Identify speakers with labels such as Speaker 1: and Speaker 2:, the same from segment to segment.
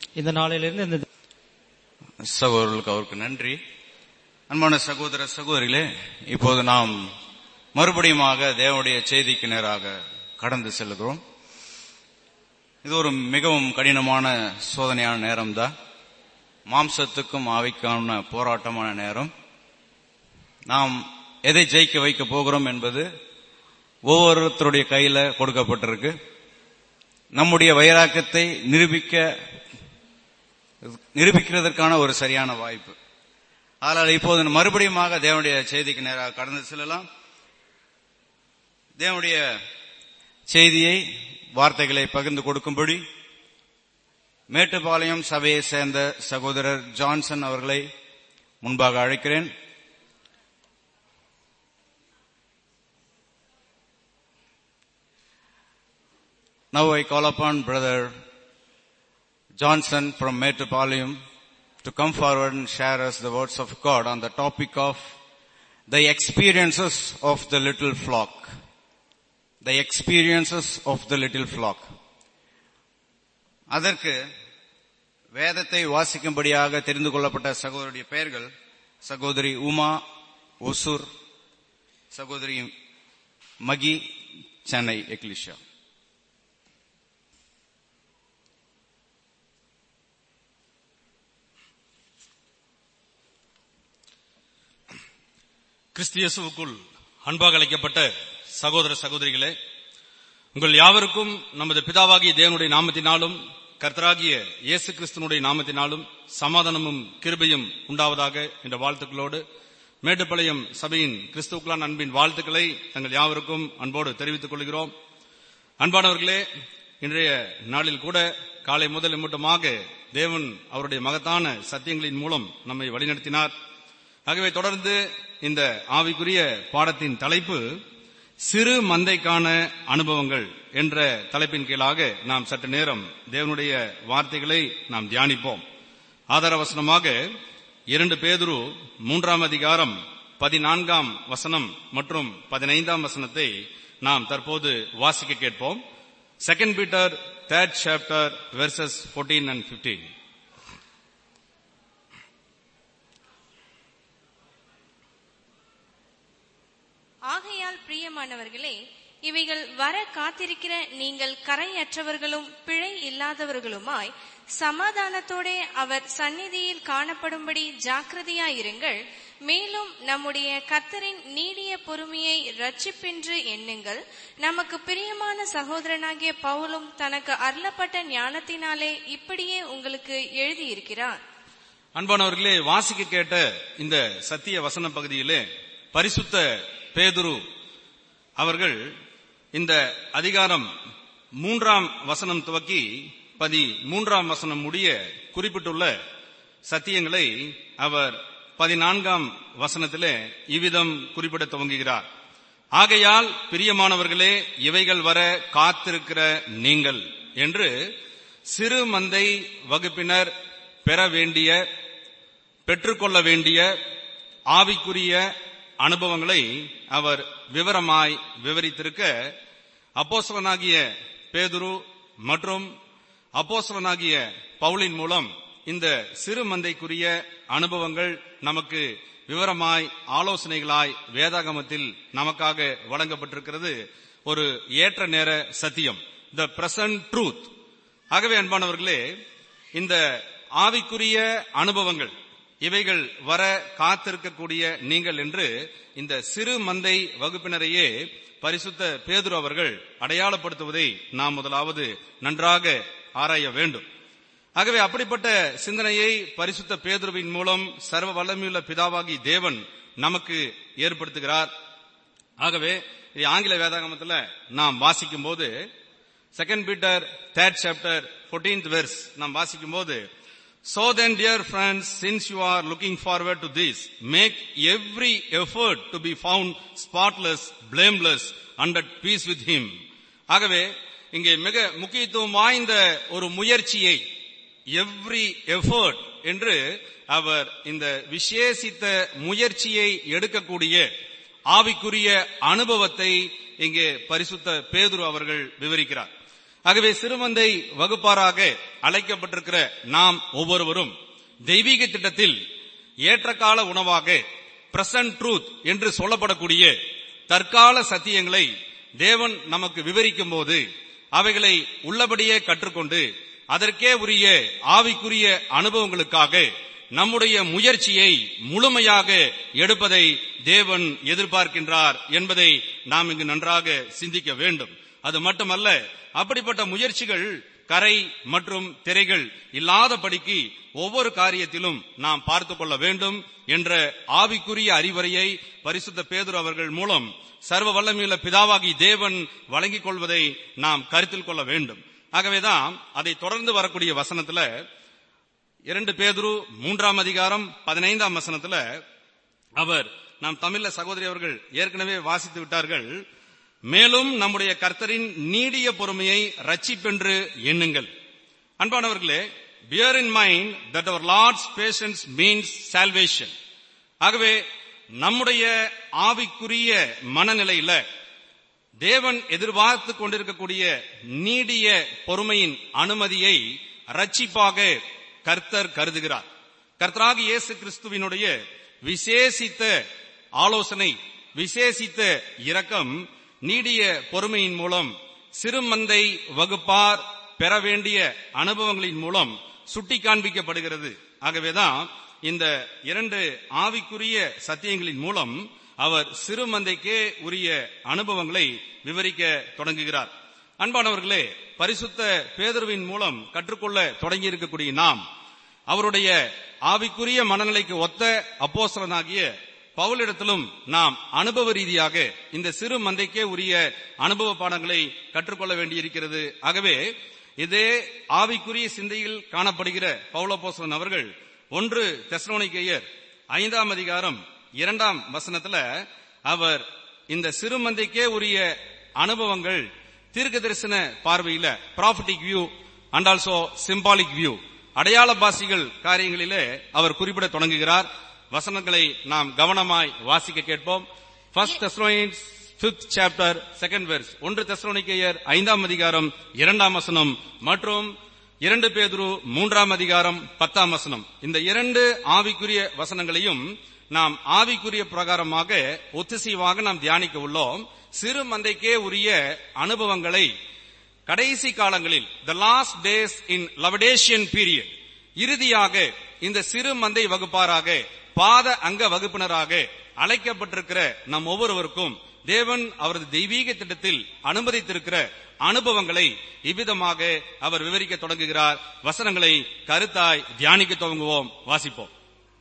Speaker 1: இந்த நாளிலிருந்து இந்த
Speaker 2: சகோதரர்களுக்கு அவருக்கு நன்றி அன்பான சகோதர சகோதரிகளே இப்போது நாம் மறுபடியுமாக தேவனுடைய செய்திக்கு நேராக கடந்து செல்கிறோம் இது ஒரு மிகவும் கடினமான சோதனையான நேரம்தான் மாம்சத்துக்கும் ஆவிக்கான போராட்டமான நேரம் நாம் எதை ஜெயிக்க வைக்க போகிறோம் என்பது ஒவ்வொருத்தருடைய கையில கொடுக்கப்பட்டிருக்கு நம்முடைய வைராக்கியத்தை நிரூபிக்க நிரூபிக்கிறதற்கான ஒரு சரியான வாய்ப்பு ஆனால் இப்போது மறுபடியுமாக தேவனுடைய செய்திக்கு நேராக கடந்து செல்லலாம் தேவனுடைய செய்தியை வார்த்தைகளை பகிர்ந்து கொடுக்கும்படி மேட்டுப்பாளையம் சபையை சேர்ந்த சகோதரர் ஜான்சன் அவர்களை முன்பாக அழைக்கிறேன் Now I call upon Brother Johnson from Metropolium to come forward and share us the words of God on the topic of the experiences of the little flock. The experiences of the little flock. அதற்கு வேதத்தை வாசிக்கும்படியாக தெரிந்து கொள்ளப்பட்ட சகோதரிய பெயர்கள் சகோதரி உமா ஒசூர் சகோதரி மகி சென்னை எக்லிஷா
Speaker 3: கிறிஸ்தியசுவுக்குள் அன்பாக அழைக்கப்பட்ட சகோதர சகோதரிகளே உங்கள் யாவருக்கும் நமது பிதாவாகிய தேவனுடைய நாமத்தினாலும் கர்த்தராகிய இயேசு கிறிஸ்துனுடைய நாமத்தினாலும் சமாதானமும் கிருபையும் உண்டாவதாக என்ற வாழ்த்துக்களோடு மேட்டுப்பாளையம் சபையின் கிறிஸ்துவுக்குளான் அன்பின் வாழ்த்துக்களை தங்கள் யாவருக்கும் அன்போடு தெரிவித்துக் கொள்கிறோம் அன்பானவர்களே இன்றைய நாளில் கூட காலை முதல் இம்மட்டமாக தேவன் அவருடைய மகத்தான சத்தியங்களின் மூலம் நம்மை வழிநடத்தினார் ஆகவே தொடர்ந்து இந்த ஆவிக்குரிய பாடத்தின் தலைப்பு சிறு மந்தைக்கான அனுபவங்கள் என்ற தலைப்பின் கீழாக நாம் சற்று நேரம் தேவனுடைய வார்த்தைகளை நாம் தியானிப்போம் ஆதாரவசனமாக இரண்டு பேதுரு மூன்றாம் அதிகாரம் பதினான்காம் வசனம் மற்றும் பதினைந்தாம் வசனத்தை நாம் தற்போது வாசிக்க கேட்போம் second Peter third chapter verses 14 and 15
Speaker 4: ஆகையால் பிரியமானவர்களே இவைகள் வர காத்திருக்கிற நீங்கள் கரையற்றவர்களும் பிழை இல்லாதவர்களுமாய் சமாதானத்தோடே அவர் சந்நிதியில் காணப்படும்படி ஜாக்கிரதையாயிருங்கள் மேலும் நம்முடைய கர்த்தரின் நீடிய பொறுமையை ரட்சிப்பென்று எண்ணுங்கள் நமக்கு பிரியமான சகோதரனாகிய பவுலும் தனக்கு அருளப்பட்ட ஞானத்தினாலே இப்படியே உங்களுக்கு எழுதியிருக்கிறார்
Speaker 3: அன்பானவர்களே வாசிக்க கேட்ட இந்த சத்திய வசன பகுதியிலே பரிசுத்த பேதுரு அவர்கள் இந்த அதிகாரம் மூன்றாம் வசனம் துவக்கி பதி மூன்றாம் வசனம் முடிய குறிப்பிட்டுள்ள சத்தியங்களை அவர் பதினான்காம் வசனத்திலே இவ்விதம் குறிப்பிட துவங்குகிறார் ஆகையால் பிரியமானவர்களே இவைகள் வர காத்திருக்கிற நீங்கள் என்று சிறு மந்தை வகுப்பினர் பெற வேண்டிய பெற்றுக்கொள்ள வேண்டிய ஆவிக்குரிய அனுபவங்களை அவர் விவரமாய் விவரித்திருக்க அப்போஸ்தலனாகிய பேதுரு மற்றும் அப்போஸ்தலனாகிய பவுலின் மூலம் இந்த சிறு மந்தைக்குரிய அனுபவங்கள் நமக்கு விவரமாய் ஆலோசனைகளாய் வேதாகமத்தில் நமக்காக வழங்கப்பட்டிருக்கிறது ஒரு ஏற்ற நேர சத்தியம் த பிரசன்ட் ட்ரூத் ஆகவே அன்பானவர்களே இந்த ஆவிக்குரிய அனுபவங்கள் இவைகள் வர காத்திருக்கக்கூடிய நீங்கள் என்று இந்த சிறு மந்தை வகுப்பினரையே பரிசுத்த பேதுரு அவர்கள் அடையாளப்படுத்துவதை நாம் முதலாவது நன்றாக ஆராய வேண்டும் ஆகவே அப்படிப்பட்ட சிந்தனையை பரிசுத்த பேதுருவின் மூலம் சர்வ வல்லமையுள்ள பிதாவாகி தேவன் நமக்கு ஏற்படுத்துகிறார் ஆகவே இது ஆங்கில வேதாகமத்தில் நாம் வாசிக்கும் போது second Peter third chapter 14th verse நாம் வாசிக்கும் போது So then, dear friends, since you are looking forward to this, make every effort to be found spotless, blameless, and at peace with him. ஆகவே இங்கே மிக முக்கியத்துவம் வாய்ந்த ஒரு முயற்சியை எவ்ரி எஃபர்ட் என்று அவர் இந்த விசேஷித்த முயற்சியை எடுக்கக்கூடிய ஆவிக்குரிய அனுபவத்தை இங்கே பரிசுத்த பேதுரு அவர்கள் விவரிக்கிறார் ஆகவே சிறுமந்தை வகுப்பாராக அழைக்கப்பட்டிருக்கிற நாம் ஒவ்வொருவரும் தெய்வீக திட்டத்தில் ஏற்றகால உணவாக பிரசன்ட் ட்ரூத் என்று சொல்லப்படக்கூடிய தற்கால சத்தியங்களை தேவன் நமக்கு விவரிக்கும் போது அவைகளை உள்ளபடியே கற்றுக்கொண்டு அதற்கே உரிய ஆவிக்குரிய அனுபவங்களுக்காக நம்முடைய முயற்சியை முழுமையாக எடுப்பதை தேவன் எதிர்பார்க்கின்றார் என்பதை நாம் இங்கு நன்றாக சிந்திக்க வேண்டும் அது மட்டுமல்ல அப்படிப்பட்ட முயற்சிகள் கரை மற்றும் திரைகள் இல்லாதபடிக்கு ஒவ்வொரு காரியத்திலும் நாம் பார்த்து கொள்ள வேண்டும் என்ற ஆவிக்குரிய அறிவுரையை பரிசுத்த பேதுரு அவர்கள் மூலம் சர்வ வல்லமையுள்ள பிதாவாகி தேவன் வழங்கிக் கொள்வதை நாம் கருத்தில் கொள்ள வேண்டும் ஆகவேதான் அதை தொடர்ந்து வரக்கூடிய வசனத்துல இரண்டு பேதுரு மூன்றாம் அதிகாரம் பதினைந்தாம் வசனத்துல அவர் நாம் தமிழ்ல சகோதரி அவர்கள் ஏற்கனவே வாசித்து விட்டார்கள் மேலும் நம்முடைய கர்த்தரின் நீடிய பொறுமையை ரட்சிப்பென்று எண்ணுங்கள் அன்பானவர்களே bear in mind that our Lord's patience means salvation ஆகவே நம்முடைய ஆவிக்குரிய மனநிலையில தேவன் எதிர்பார்த்து கொண்டிருக்கக்கூடிய நீடிய பொறுமையின் அனுமதியை ரட்சிப்பாக கர்த்தர் கருதுகிறார் கர்த்தராக இயேசு கிறிஸ்துவினுடைய விசேஷித்த ஆலோசனை விசேஷித்த இரக்கம் நீடிய பொறுமையின் மூலம் சிறுமந்தை வகுப்பார் பெற வேண்டிய அனுபவங்களின் மூலம் சுட்டி காண்பிக்கப்படுகிறது ஆகவேதான் இந்த இரண்டு ஆவிக்குரிய சத்தியங்களின் மூலம் அவர் சிறுமந்தைக்கே உரிய அனுபவங்களை விவரிக்க தொடங்குகிறார் அன்பானவர்களே பரிசுத்த பேதர்வின் மூலம் கற்றுக்கொள்ள தொடங்கி இருக்கக்கூடிய நாம் அவருடைய ஆவிக்குரிய மனநிலைக்கு ஒத்த அப்போஸ்தலனாகிய பவுலிடத்திலும் நாம் அனுபவ ரீதியாக இந்த சிறு மந்தைக்கே உரிய அனுபவ பாடங்களை கற்றுக்கொள்ள வேண்டியிருக்கிறது ஆகவே இதே ஆவிக்குரிய சிந்தையில் காணப்படுகிற பவுலப்போசலன் அவர்கள் ஒன்று தெசலோனிக்கேயர் ஐந்தாம் அதிகாரம் இரண்டாம் வசனத்துல அவர் இந்த சிறு மந்தைக்கே உரிய அனுபவங்கள் தீர்க்க தரிசன பார்வையில prophetic view and also symbolic view அடையாள பாசிகள் காரியங்களிலே அவர் குறிப்பிட தொடங்குகிறார் வசனங்களை நாம் கவனமாய் வாசிக்க கேட்போம் first Thessalonians fifth chapter second verse ஒன்று தெஸ்லோனிக்கேயர் ஐந்தாம் அதிகாரம் இரண்டாம் வசனம் மற்றும் இரண்டு பேதுரு மூன்றாம் அதிகாரம் பத்தாம் வசனம் இந்த இரண்டு ஆவிக்குரிய வசனங்களையும் நாம் ஆவிக்குரிய பிரகாரமாக ஒத்திசைவாக நாம் தியானிக்க உள்ளோம் சிறு மந்தைக்கே உரிய அனுபவங்களை கடைசி காலங்களில் the last days in Laodicean period இறுதியாக இந்த சிறு மந்தை வகுப்பாராக பாத அங்க வகுப்பினராக அழைக்கப்பட்டிருக்கிற நம் ஒவ்வொருவருக்கும் தேவன் அவரது தெய்வீக திட்டத்தில் அனுமதித்திருக்கிற அனுபவங்களை இவ்விதமாக அவர் விவரிக்க தொடங்குகிறார் வசனங்களை கருத்தாய் தியானிக்க துவங்குவோம் வாசிப்போம்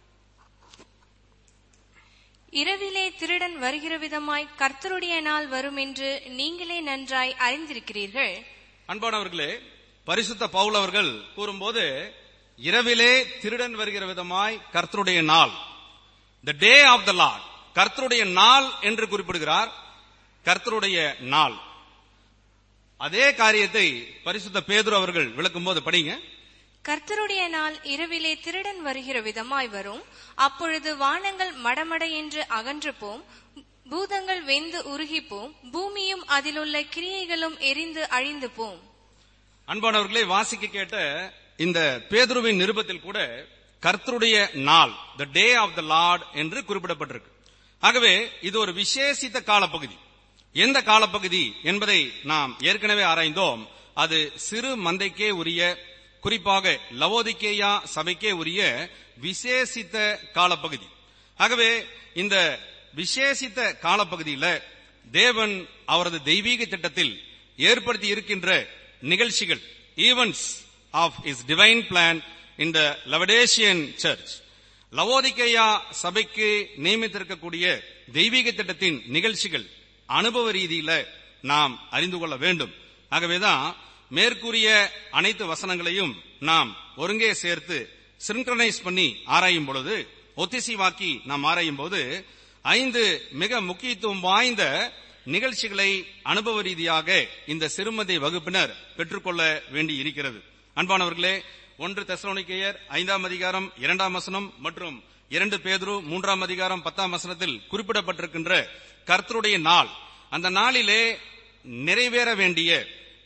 Speaker 4: இரவிலே திருடன் வருகிற விதமாய் கர்த்தருடைய நாள் வரும் என்று நீங்களே நன்றாய் அறிந்திருக்கிறீர்கள்
Speaker 3: அன்பானவர்களே பரிசுத்த பவுல் அவர்கள் கூறும்போது இரவிலே திருடன் வருகிற விதமாய் கர்த்தருடைய நாள் த டே ஆஃப் த லார்ட் கர்த்தருடைய நாள் என்று குறிப்பிடுகிறார் கர்த்தருடைய நாள் அதே காரியத்தை பரிசுத்த பேதுரு அவர்கள் விளக்கும் போது படிங்க
Speaker 4: கர்த்தருடைய நாள் இரவிலே திருடன் வருகிற விதமாய் வரும் அப்பொழுது வானங்கள் மடமட என்று அகன்று போம் பூதங்கள் வெந்து உருகிப்போம் பூமியும் அதிலுள்ள கிரியைகளும் எரிந்து அழிந்து போம்
Speaker 3: அன்பானவர்களை வாசிக்க கேட்ட இந்த பேதுருவின் நிருபத்தில் கூட கர்த்தருடைய நாள் த டே ஆஃப் த லார்ட் என்று குறிப்பிடப்பட்டிருக்கு ஆகவே இது ஒரு விசேஷித்த காலப்பகுதி எந்த காலப்பகுதி என்பதை நாம் ஏற்கனவே ஆராய்ந்தோம் அது சிறு மந்தைக்கே உரிய குறிப்பாக லவோதிக்கேயா சபைக்கே உரிய விசேஷித்த காலப்பகுதி ஆகவே இந்த விசேஷித்த காலப்பகுதியில தேவன் அவரது தெய்வீக திட்டத்தில் ஏற்படுத்தி இருக்கின்ற நிகழ்ச்சிகள் events of his divine plan in the Laodicean church லவோதிக்கேயா சபைக்கு நியமித்திருக்கக்கூடிய தெய்வீக திட்டத்தின் நிகழ்ச்சிகள் அனுபவ ரீதியில நாம் அறிந்து கொள்ள வேண்டும் ஆகவேதான் மேற்கூறிய அனைத்து வசனங்களையும் நாம் ஒருங்கே சேர்த்து சின்க்ரனைஸ் பண்ணி ஆராயும் பொழுது ஒத்திசைவாக்கி நாம் ஆராயும் போது ஐந்து மிக முக்கியத்துவம் வாய்ந்த நிகழ்ச்சிகளை அனுபவ ரீதியாக இந்த சிறுமதி வகுப்பினர் பெற்றுக்கொள்ள வேண்டி இருக்கிறது அன்பானவர்களே ஒன்று தெசலோனிக்கேயர் ஐந்தாம் அதிகாரம் இரண்டாம் வசனம் மற்றும் இரண்டு பேதுரு மூன்றாம் அதிகாரம் பத்தாம் வசனத்தில் குறிப்பிடப்பட்டிருக்கின்ற கர்த்தருடைய நாள் அந்த நாளிலே நிறைவேற வேண்டிய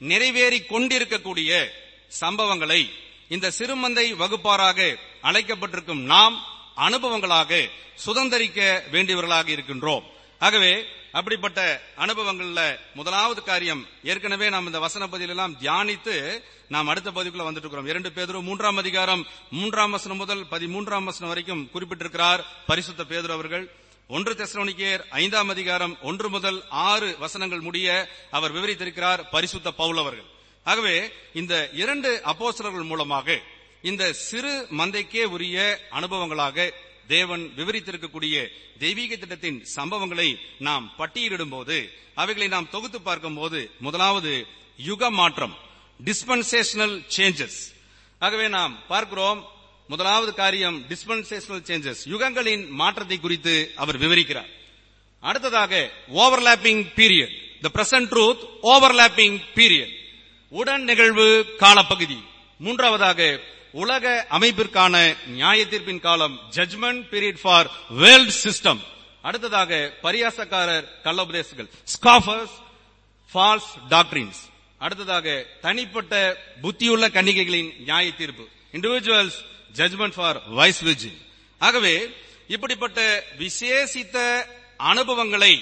Speaker 3: நிறைவேறி கொண்டிருக்கக்கூடிய சம்பவங்களை இந்த சிறுமந்தை வகுப்பாராக அழைக்கப்பட்டிருக்கும் நாம் அனுபவங்களாக சுதந்திரிக்க வேண்டியவர்களாக இருக்கின்றோம் ஆகவே அப்படிப்பட்ட அனுபவங்கள்ல முதலாவது காரியம் ஏற்கனவே நாம் இந்த வசன பதிலெல்லாம் தியானித்து நாம் அடுத்த பகுதிக்குள்ள வந்துட்டு இருக்கிறோம் இரண்டு பேதரும் மூன்றாம் அதிகாரம் மூன்றாம் வசனம் முதல் பதிமூன்றாம் வசனம் வரைக்கும் குறிப்பிட்டிருக்கிறார் பரிசுத்த பேதுரு அவர்கள் ஒன்று தெசலோனிக்கேயர் ஐந்தாம் அதிகாரம் ஒன்று முதல் ஆறு வசனங்கள் முடிய அவர் விவரித்திருக்கிறார் பரிசுத்த பவுல் அவர்கள் ஆகவே இந்த இரண்டு அப்போஸ்தலர்கள் மூலமாக இந்த சிறு மந்தைக்கே உரிய அனுபவங்களாக தேவன் விவரித்திருக்கக்கூடிய தெய்வீக திட்டத்தின் சம்பவங்களை நாம் பட்டியலிடும் போது அவைகளை நாம் தொகுத்து பார்க்கும் போது முதலாவது யுக மாற்றம் டிஸ்பென்சேஷனல் சேஞ்சஸ் ஆகவே நாம் பார்க்கிறோம் முதலாவது காரியம் டிஸ்பென்சேஷனல் சேஞ்சஸ் யுகங்களின் மாற்றத்தை குறித்து அவர் விவரிக்கிறார் அடுத்ததாக overlapping period the present truth overlapping period உடன் நிகழ்வு காலப்பகுதி மூன்றாவதாக உலக அமைப்பிற்கான நியாய தீர்ப்பின் காலம் judgment period for world system அடுத்ததாக பரியாசக்காரர் கள்ளோபதேசங்கள் ஸ்காஃபர்ஸ் ஃபால்ஸ் டாக்டரின்ஸ் அடுத்ததாக தனிப்பட்ட புத்தியுள்ள கன்னிகைகளின் நியாய தீர்ப்பு இண்டிவிஜுவல்ஸ் ஜட்மெண்ட் ஃபார் வைஸ் விஜி ஆகவே இப்படிப்பட்ட விசேஷித்த அனுபவங்களை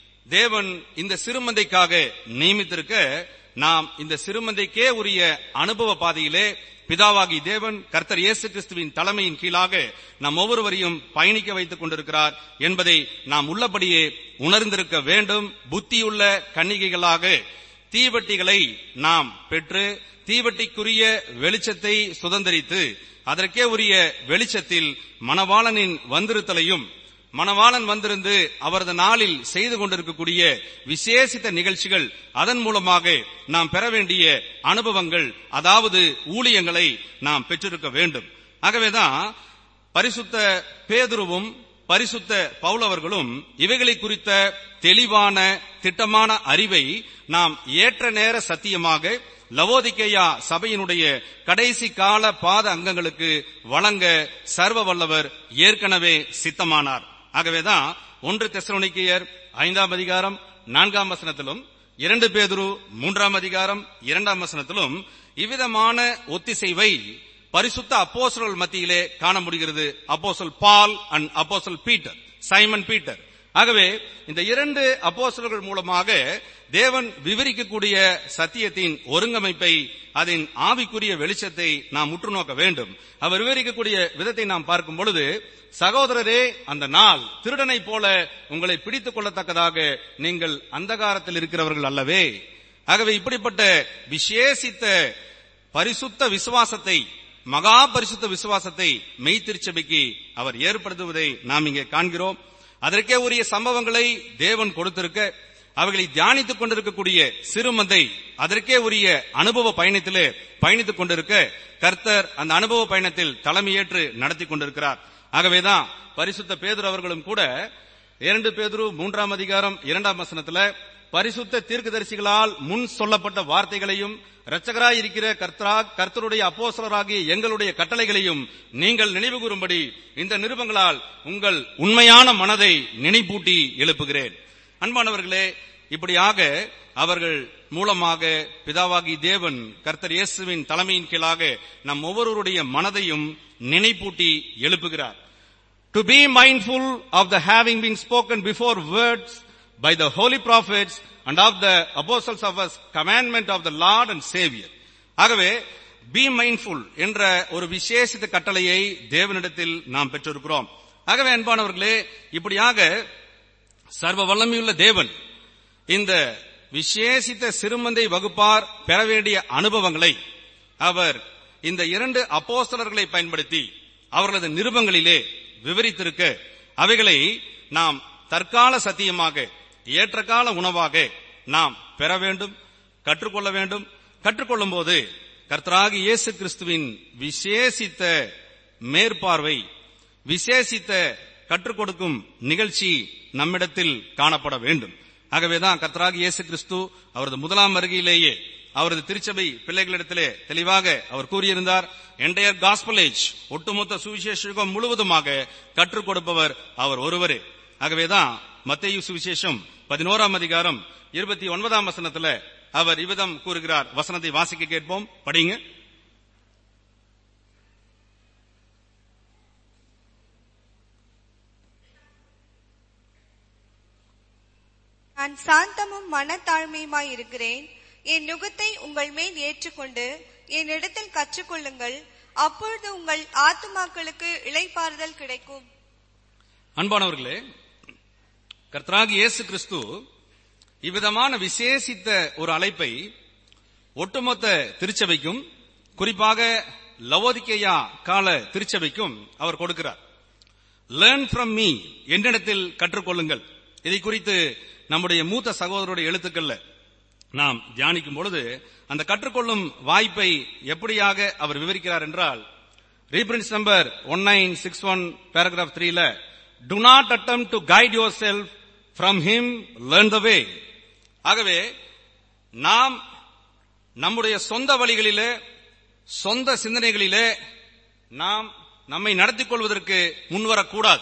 Speaker 3: தேவன் இந்த சிறுமந்தைக்காக நியமித்திருக்க நாம் இந்த சிறுமந்தைக்கே உரிய அனுபவ பாதையிலே பிதாவாகி தேவன் கர்த்தர் இயேசு கிறிஸ்துவின் தலைமையின் கீழாக நாம் ஒவ்வொருவரையும் பயணிக்க வைத்துக் கொண்டிருக்கிறார் என்பதை நாம் உள்ளபடியே உணர்ந்திருக்க வேண்டும் புத்தியுள்ள கன்னிகைகளாக தீவட்டிகளை நாம் பெற்று தீவட்டிக்குரிய வெளிச்சத்தை சுதந்திரித்து அதற்கே உரிய வெளிச்சத்தில் மணவாளனின் வந்திருத்தலையும் மணவாளன் வந்திருந்து அவரது நாளில் செய்து கொண்டிருக்கக்கூடிய விசேஷித்த நிகழ்ச்சிகள் அதன் மூலமாக நாம் பெற வேண்டிய அனுபவங்கள் அதாவது ஊழியங்களை நாம் பெற்றிருக்க வேண்டும் ஆகவேதான் பரிசுத்த பேதுருவும் பரிசுத்த பவுலவர்களும் இவைகளை குறித்த தெளிவான திட்டமான அறிவை நாம் ஏற்ற நேர சத்தியமாக லவோதிக்கேயா சபையினுடைய கடைசி கால பாத அங்கங்களுக்கு வழங்க சர்வ வல்லவர் ஏற்கனவே சித்தமானார் ஆகவேதான் ஒன்று தெசலோனிக்கையர் ஐந்தாம் அதிகாரம் நான்காம் வசனத்திலும் இரண்டு பேதுரு மூன்றாம் அதிகாரம் இரண்டாம் வசனத்திலும் இவ்விதமான ஒத்திசைவை பரிசுத்த அப்போசல் மத்தியிலே காண முடிகிறது apostle Paul and apostle Peter Simon Peter ஆகவே இந்த இரண்டு அப்போசல்கள் மூலமாக தேவன் விவரிக்கக்கூடிய சத்தியத்தின் ஒருங்கமைப்பை அதன் ஆவிக்குரிய வெளிச்சத்தை நாம் உற்று நோக்க வேண்டும் அவர் விவரிக்கக்கூடிய விதத்தை நாம் பார்க்கும் பொழுது சகோதரரே அந்த நாள் திருடனை போல உங்களை பிடித்துக் கொள்ளத்தக்கதாக நீங்கள் அந்தகாரத்தில் இருக்கிறவர்கள் அல்லவே ஆகவே இப்படிப்பட்ட விசேஷித்த பரிசுத்த விசுவாசத்தை மகா பரிசுத்த விசுவாசத்தை மெய்த்திருச்சபைக்கு அவர் ஏற்படுத்துவதை நாம் இங்கே காண்கிறோம் அதற்கே உரிய சம்பவங்களை தேவன் கொடுத்திருக்க அவைகளை தியானித்துக் கொண்டிருக்கக்கூடிய சிறுமந்தை அதற்கே உரிய அனுபவ பயணத்திலே பயணித்துக் கொண்டிருக்க கர்த்தர் அந்த அனுபவ பயணத்தில் தலைமையேற்று நடத்தி கொண்டிருக்கிறார் ஆகவேதான் பரிசுத்த பேதுரு அவர்களும் கூட இரண்டு பேதுரு மூன்றாம் அதிகாரம் இரண்டாம் வசனத்துல பரிசுத்த தீர்க்கதரிசிகளால் முன் சொல்லப்பட்ட வார்த்தைகளையும் இரட்சகராய் இருக்கிற கர்த்தரா கர்த்தருடைய அப்போசலராகிய எங்களுடைய கட்டளைகளையும் நீங்கள் நினைவு கூறும்படி இந்த நிருபங்களால் உங்கள் உண்மையான மனதை நினைப்பூட்டி எழுப்புகிறேன் அன்பானவர்களே இப்படியாக அவர்கள் மூலமாக பிதாவாகி தேவன் கர்த்தர் இயேசுவின் தலைமையின் கீழாக நம் ஒவ்வொருவருடைய மனதையும் நினைப்பூட்டி எழுப்புகிறார் To be mindful of the having been spoken before words by the holy prophets and of the apostles of us commandment of the Lord and Savior. ஆகவே பி மைண்ட்ஃபுல் என்ற ஒரு விசேஷித்த கட்டளையை தேவனிடத்தில் நாம் பெற்றிருக்கிறோம் ஆகவே அன்பானவர்களே இப்படியாக சர்வ வல்லமையுள்ள தேவன் இந்த விசேஷித்த சிறுமந்தை வகுப்பார் பெற வேண்டிய அனுபவங்களை அவர் இந்த இரண்டு அப்போஸ்தலர்களை பயன்படுத்தி அவர்களது நிருபங்களிலே விவரித்திருக்க அவைகளை நாம் தற்கால சத்தியமாக ஏற்றகால உணவாக நாம் பெற வேண்டும் கற்றுக்கொள்ள வேண்டும் கற்றுக்கொள்ளும் போது கர்த்தராகி இயேசு கிறிஸ்துவின் விசேஷித்த மேற்பார்வை விசேஷித்த கற்றுக் கொடுக்கும் நிகழ்ச்சி நம்மிடத்தில் காணப்பட வேண்டும் ஆகவேதான் கர்த்தராகி இயேசு கிறிஸ்து அவரது முதலாம் வருகையிலேயே அவரது திருச்சபை பிள்ளைகளிடத்திலே தெளிவாக அவர் கூறியிருந்தார் என்டையர் காஸ்பலேஜ் ஒட்டுமொத்த சுவிசேஷம் முழுவதுமாக கற்றுக் கொடுப்பவர் அவர் ஒருவரே ஆகவேதான் மத்தேயு சுவிசேஷம் பதினோராம் அதிகாரம் இருபத்தி ஒன்பதாம் வசனத்துல அவர் இவ்விதம் கூறுகிறார் வசனத்தை வாசிக்க கேட்போம் படிங்க
Speaker 1: நான் சாந்தமும் மனத்தாழ்மையுமாய் இருக்கிறேன் என் நுகத்தை உங்கள் மேல் ஏற்றுக்கொண்டு என்னிடத்தில் கற்றுக்கொள்ளுங்கள் அப்பொழுது உங்கள் ஆத்துமாக்களுக்கு இளைப்பாறுதல் கிடைக்கும்
Speaker 3: அன்பானவர்களே கர்த்தராகி இயேசு கிறிஸ்து இவ்விதமான விசேஷித்த ஒரு அழைப்பை ஒட்டுமொத்த திருச்சபைக்கும் குறிப்பாக லவோதிக்கேயா கால திருச்சபைக்கும் அவர் கொடுக்கிறார் லேர்ன் ஃப்ரம் மீ என்னிடத்தில் கற்றுக்கொள்ளுங்கள் இதை குறித்து நம்முடைய மூத்த சகோதரருடைய எழுத்துக்கள்ல நாம் தியானிக்கும் பொழுது அந்த கற்றுக்கொள்ளும் வாய்ப்பை எப்படியாக அவர் விவரிக்கிறார் என்றால் reprints number one nine six one paragraph த்ரீல to not attempt to guide yourself from him learn the way ஆகவே நாம் நம்முடைய சொந்த வழிகளிலே சொந்த சிந்தனைகளிலே நாம் நம்மை நடத்திக் கொள்வதற்கு முன்வரக்கூடாது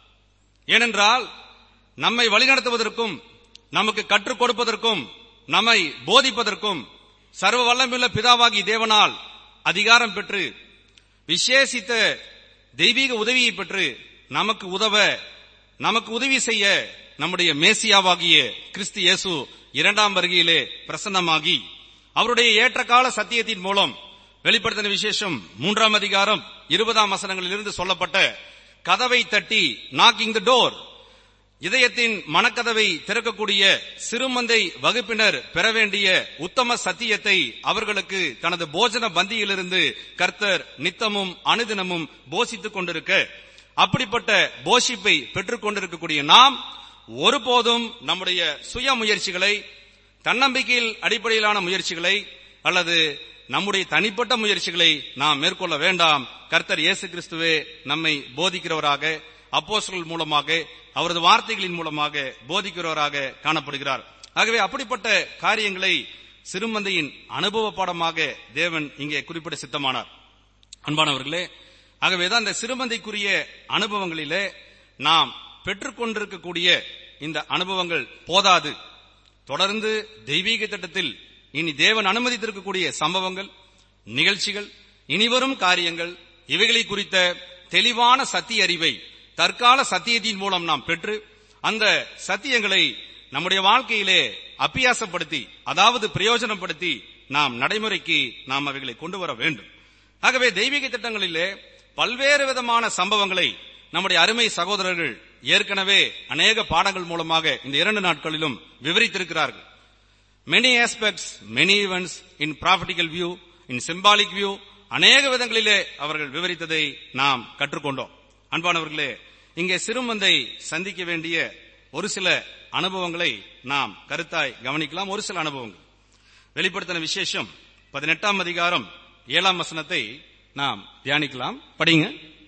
Speaker 3: ஏனென்றால் நம்மை வழிநடத்துவதற்கும் நமக்கு கற்றுக் கொடுப்பதற்கும் நம்மை போதிப்பதற்கும் சர்வ வல்லமையுள்ள பிதாவாகி தேவனால் அதிகாரம் பெற்று விசேஷித்த தெய்வீக உதவியை பெற்று நமக்கு உதவ நமக்கு உதவி செய்ய நம்முடைய மேசியாவாகிய கிறிஸ்து இயேசு இரண்டாம் வருகையிலே பிரசன்னமாகி அவருடைய ஏற்றகால சத்தியத்தின் மூலம் வெளிப்படுத்தின விசேஷம் மூன்றாம் அதிகாரம் இருபதாம் வசனங்களிலிருந்து சொல்லப்பட்ட கதவை தட்டி நாக்கிங் த டோர் இதயத்தின் மனக்கதவை திறக்கக்கூடிய சிறுமந்தை வகுப்பினர் பெற வேண்டிய உத்தம சத்தியத்தை அவர்களுக்கு தனது போஜன பந்தியிலிருந்து கர்த்தர் நித்தமும் அனுதினமும் போஷித்துக் கொண்டிருக்க அப்படிப்பட்ட போஷிப்பை பெற்றுக் கொண்டிருக்கக்கூடிய நாம் ஒருபோதும் நம்முடைய சுய முயற்சிகளை தன்னம்பிக்கையில் அடிப்படையிலான முயற்சிகளை அல்லது நம்முடைய தனிப்பட்ட முயற்சிகளை நாம் மேற்கொள்ள வேண்டாம் கர்த்தர் இயேசு கிறிஸ்துவே நம்மை போதிக்கிறவராக அப்போஸ்தலர்கள் மூலமாக அவரது வார்த்தைகளின் மூலமாக போதிக்கிறவராக காணப்படுகிறார் ஆகவே அப்படிப்பட்ட காரியங்களை சிறுமந்தையின் அனுபவ பாடமாக தேவன் இங்கே குறிப்பிட சித்தமானார் அன்பானவர்களே ஆகவேதான் இந்த சிறுமந்தைக்குரிய அனுபவங்களிலே நாம் பெற்றுக்கொண்டிருக்கக்கூடிய இந்த அனுபவங்கள் போதாது தொடர்ந்து தெய்வீக திட்டத்தில் இனி தேவன் அனுமதித்திருக்கக்கூடிய சம்பவங்கள் நிகழ்ச்சிகள் இனிவரும் காரியங்கள் இவைகளை குறித்த தெளிவான சத்திய அறிவை தற்கால சத்தியத்தின் மூலம் நாம் பெற்று அந்த சத்தியங்களை நம்முடைய வாழ்க்கையிலே அப்பியாசப்படுத்தி அதாவது பிரயோஜனப்படுத்தி நாம் நடைமுறைக்கு நாம் அவைகளை கொண்டு வர வேண்டும் ஆகவே தெய்வீக திட்டங்களிலே பல்வேறு விதமான சம்பவங்களை நம்முடைய அருமை சகோதரர்கள் ஏற்கனவே அநேக பாடங்கள் மூலமாக இந்த இரண்டு நாட்களிலும் விவரித்திருக்கிறார்கள் many aspects many events in prophetical view in symbolic view அநேக விதங்களிலே அவர்கள் விவரித்ததை நாம் கற்றுக்கொண்டோம் அன்பானவர்களே இங்கே சிறுமந்தை சந்திக்க வேண்டிய ஒரு சில அனுபவங்களை நாம் கருத்தாய் கவனிக்கலாம் ஒரு சில அனுபவங்கள் வெளிப்படுத்தின விசேஷம் பதினெட்டாம் அதிகாரம் ஏழாம் வசனத்தை நாம் தியானிக்கலாம் படிங்க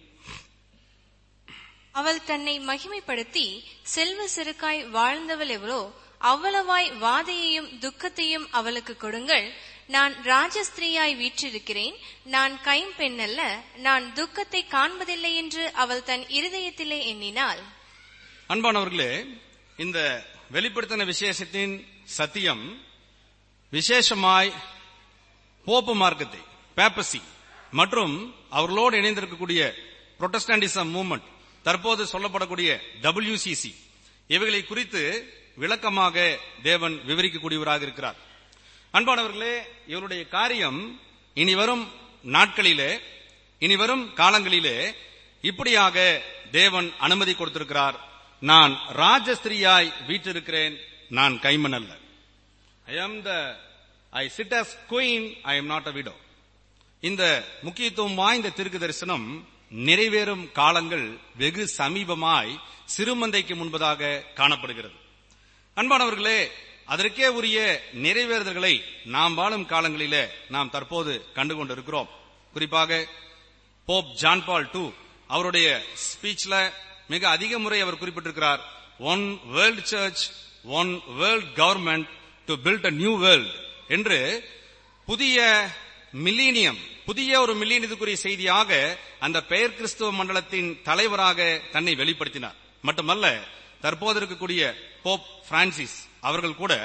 Speaker 4: அவள் தன்னை மகிமைப்படுத்தி செல்வ செருக்காய் வாழ்ந்தவள் எவளோ அவ்வளவாய் வாதையையும் துக்கத்தையும் அவளுக்கு கொடுங்கள் நான் ராஜஸ்திரீயாய் வீற்றிருக்கிறேன் நான் கைம்பெண் அல்ல நான் துக்கத்தை காண்பதில்லை என்று அவள் தன் இருதயத்திலே எண்ணினாள்
Speaker 3: அன்பானவர்களே இந்த வெளிப்படுத்தின விசேஷத்தின் சத்தியம் விசேஷமாய் போப்பு மார்க்கத்தை பேப்பசி மற்றும் அவர்களோடு இணைந்திருக்கக்கூடிய புரொட்டஸ்டாண்டிசம் மூவ்மெண்ட் தற்போது சொல்லப்படக்கூடிய டபிள்யூசிசி இவைகளை குறித்து விளக்கமாக தேவன் விவரிக்கக்கூடியவராக இருக்கிறார் அன்பானவர்களே இவருடைய காரியம் இனி வரும் நாட்களிலே இனி வரும் காலங்களிலே இப்படியாக தேவன் அனுமதி கொடுத்திருக்கிறார் நான் ராஜஸ்திரியாய் வீற்றிருக்கிறேன் நான் கைமன் அல்ல I am the I sit as queen I am not a widow இந்த முக்கியத்துவம் வாய்ந்த திருக்கு தரிசனம் நிறைவேறும் காலங்கள் வெகு சமீபமாய் சிறுமந்தைக்கு முன்பதாக காணப்படுகிறது அன்பானவர்களே அதற்கே உரிய நிறைவேறுதல்களை நாம் வாழும் காலங்களிலே நாம் தற்போது கண்டுகொண்டிருக்கிறோம் குறிப்பாக போப் ஜான் பால் டூ அவருடைய ஸ்பீச்ல மிக அதிக முறை அவர் குறிப்பிட்டிருக்கிறார் one world church one world government to build a new world என்று புதிய மில்லினியம் புதிய ஒரு மில்லினியத்துக்குரிய செய்தியாக அந்த பெயர் கிறிஸ்துவ மண்டலத்தின் தலைவராக தன்னை வெளிப்படுத்தினார் மட்டுமல்ல தற்போது இருக்கக்கூடிய போப் பிரான்சிஸ் அவர்கள் கூட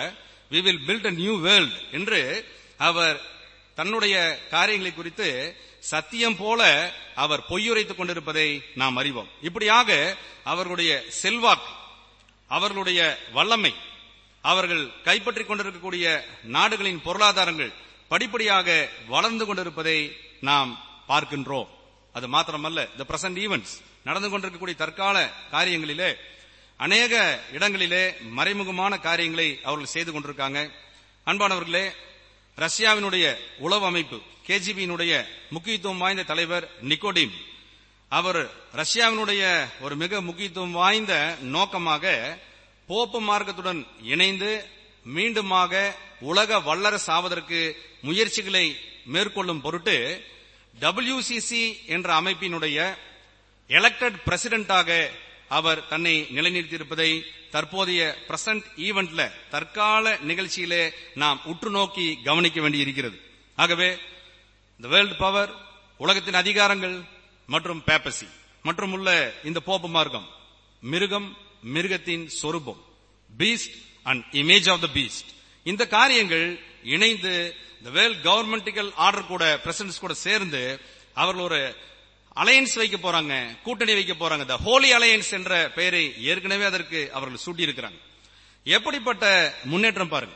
Speaker 3: we will build a new world என்று அவர் தன்னுடைய காரியங்களை குறித்து சத்தியம் போல அவர் பொய்யுரைத்துக் கொண்டிருப்பதை நாம் அறிவோம் இப்படியாக அவர்களுடைய செல்வாக்கு அவர்களுடைய வல்லமை அவர்கள் கைப்பற்றிக் கொண்டிருக்கக்கூடிய நாடுகளின் பொருளாதாரங்கள் படிப்படியாக வளர்ந்து கொண்டிருப்பதை நாம் பார்க்கின்றோம் அது மாத்திரமல்ல த பிரசன்ட் ஈவென்ட்ஸ் நடந்து கொண்டிருக்கக்கூடிய தற்கால காரியங்களிலே அநேக இடங்களிலே மறைமுகமான காரியங்களை அவர்கள் செய்து கொண்டிருக்காங்க அன்பானவர்களே ரஷ்யாவினுடைய உளவு அமைப்பு கேஜிபியினுடைய முக்கியத்துவம் வாய்ந்த தலைவர் நிக்கோடிம் அவர் ரஷ்யாவினுடைய ஒரு மிக முக்கியத்துவம் வாய்ந்த நோக்கமாக போப்பு மார்க்கத்துடன் இணைந்து மீண்டுமாக உலக வல்லரசு ஆவதற்கு முயற்சிகளை மேற்கொள்ளும் பொருட்டு டபிள்யூசிசி என்ற அமைப்பினுடைய எலெக்டட் பிரசிடென்டாக அவர் தன்னை நிலைநிறுத்தியிருப்பதை தற்போதைய பிரசன்ட் ஈவென்ட்ல தற்கால நிகழ்ச்சியிலே நாம் உற்று நோக்கி கவனிக்க வேண்டியிருக்கிறது ஆகவே இந்த வேர்ல்ட் பவர் உலகத்தின் அதிகாரங்கள் மற்றும் பேப்பசி மற்றும் உள்ள இந்த போப்பு மார்க்கம் மிருகம் மிருகத்தின் சொரூபம் beast and image of the beast இந்த காரியங்கள் இணைந்து இந்த வேர்ல்ட் கவர்மெண்டிக்கல் ஆர்டர் கூட பிரசிடன்ஸ் கூட சேர்ந்து அவர்கள் ஒரு அலையன்ஸ் வைக்க போறாங்க கூட்டணி வைக்க போறாங்க த ஹோலி அலையன்ஸ் என்ற பெயரை ஏற்கனவே அதற்கு அவர்கள் சூட்டியிருக்கிறாங்க எப்படிப்பட்ட முன்னேற்றம் பாருங்க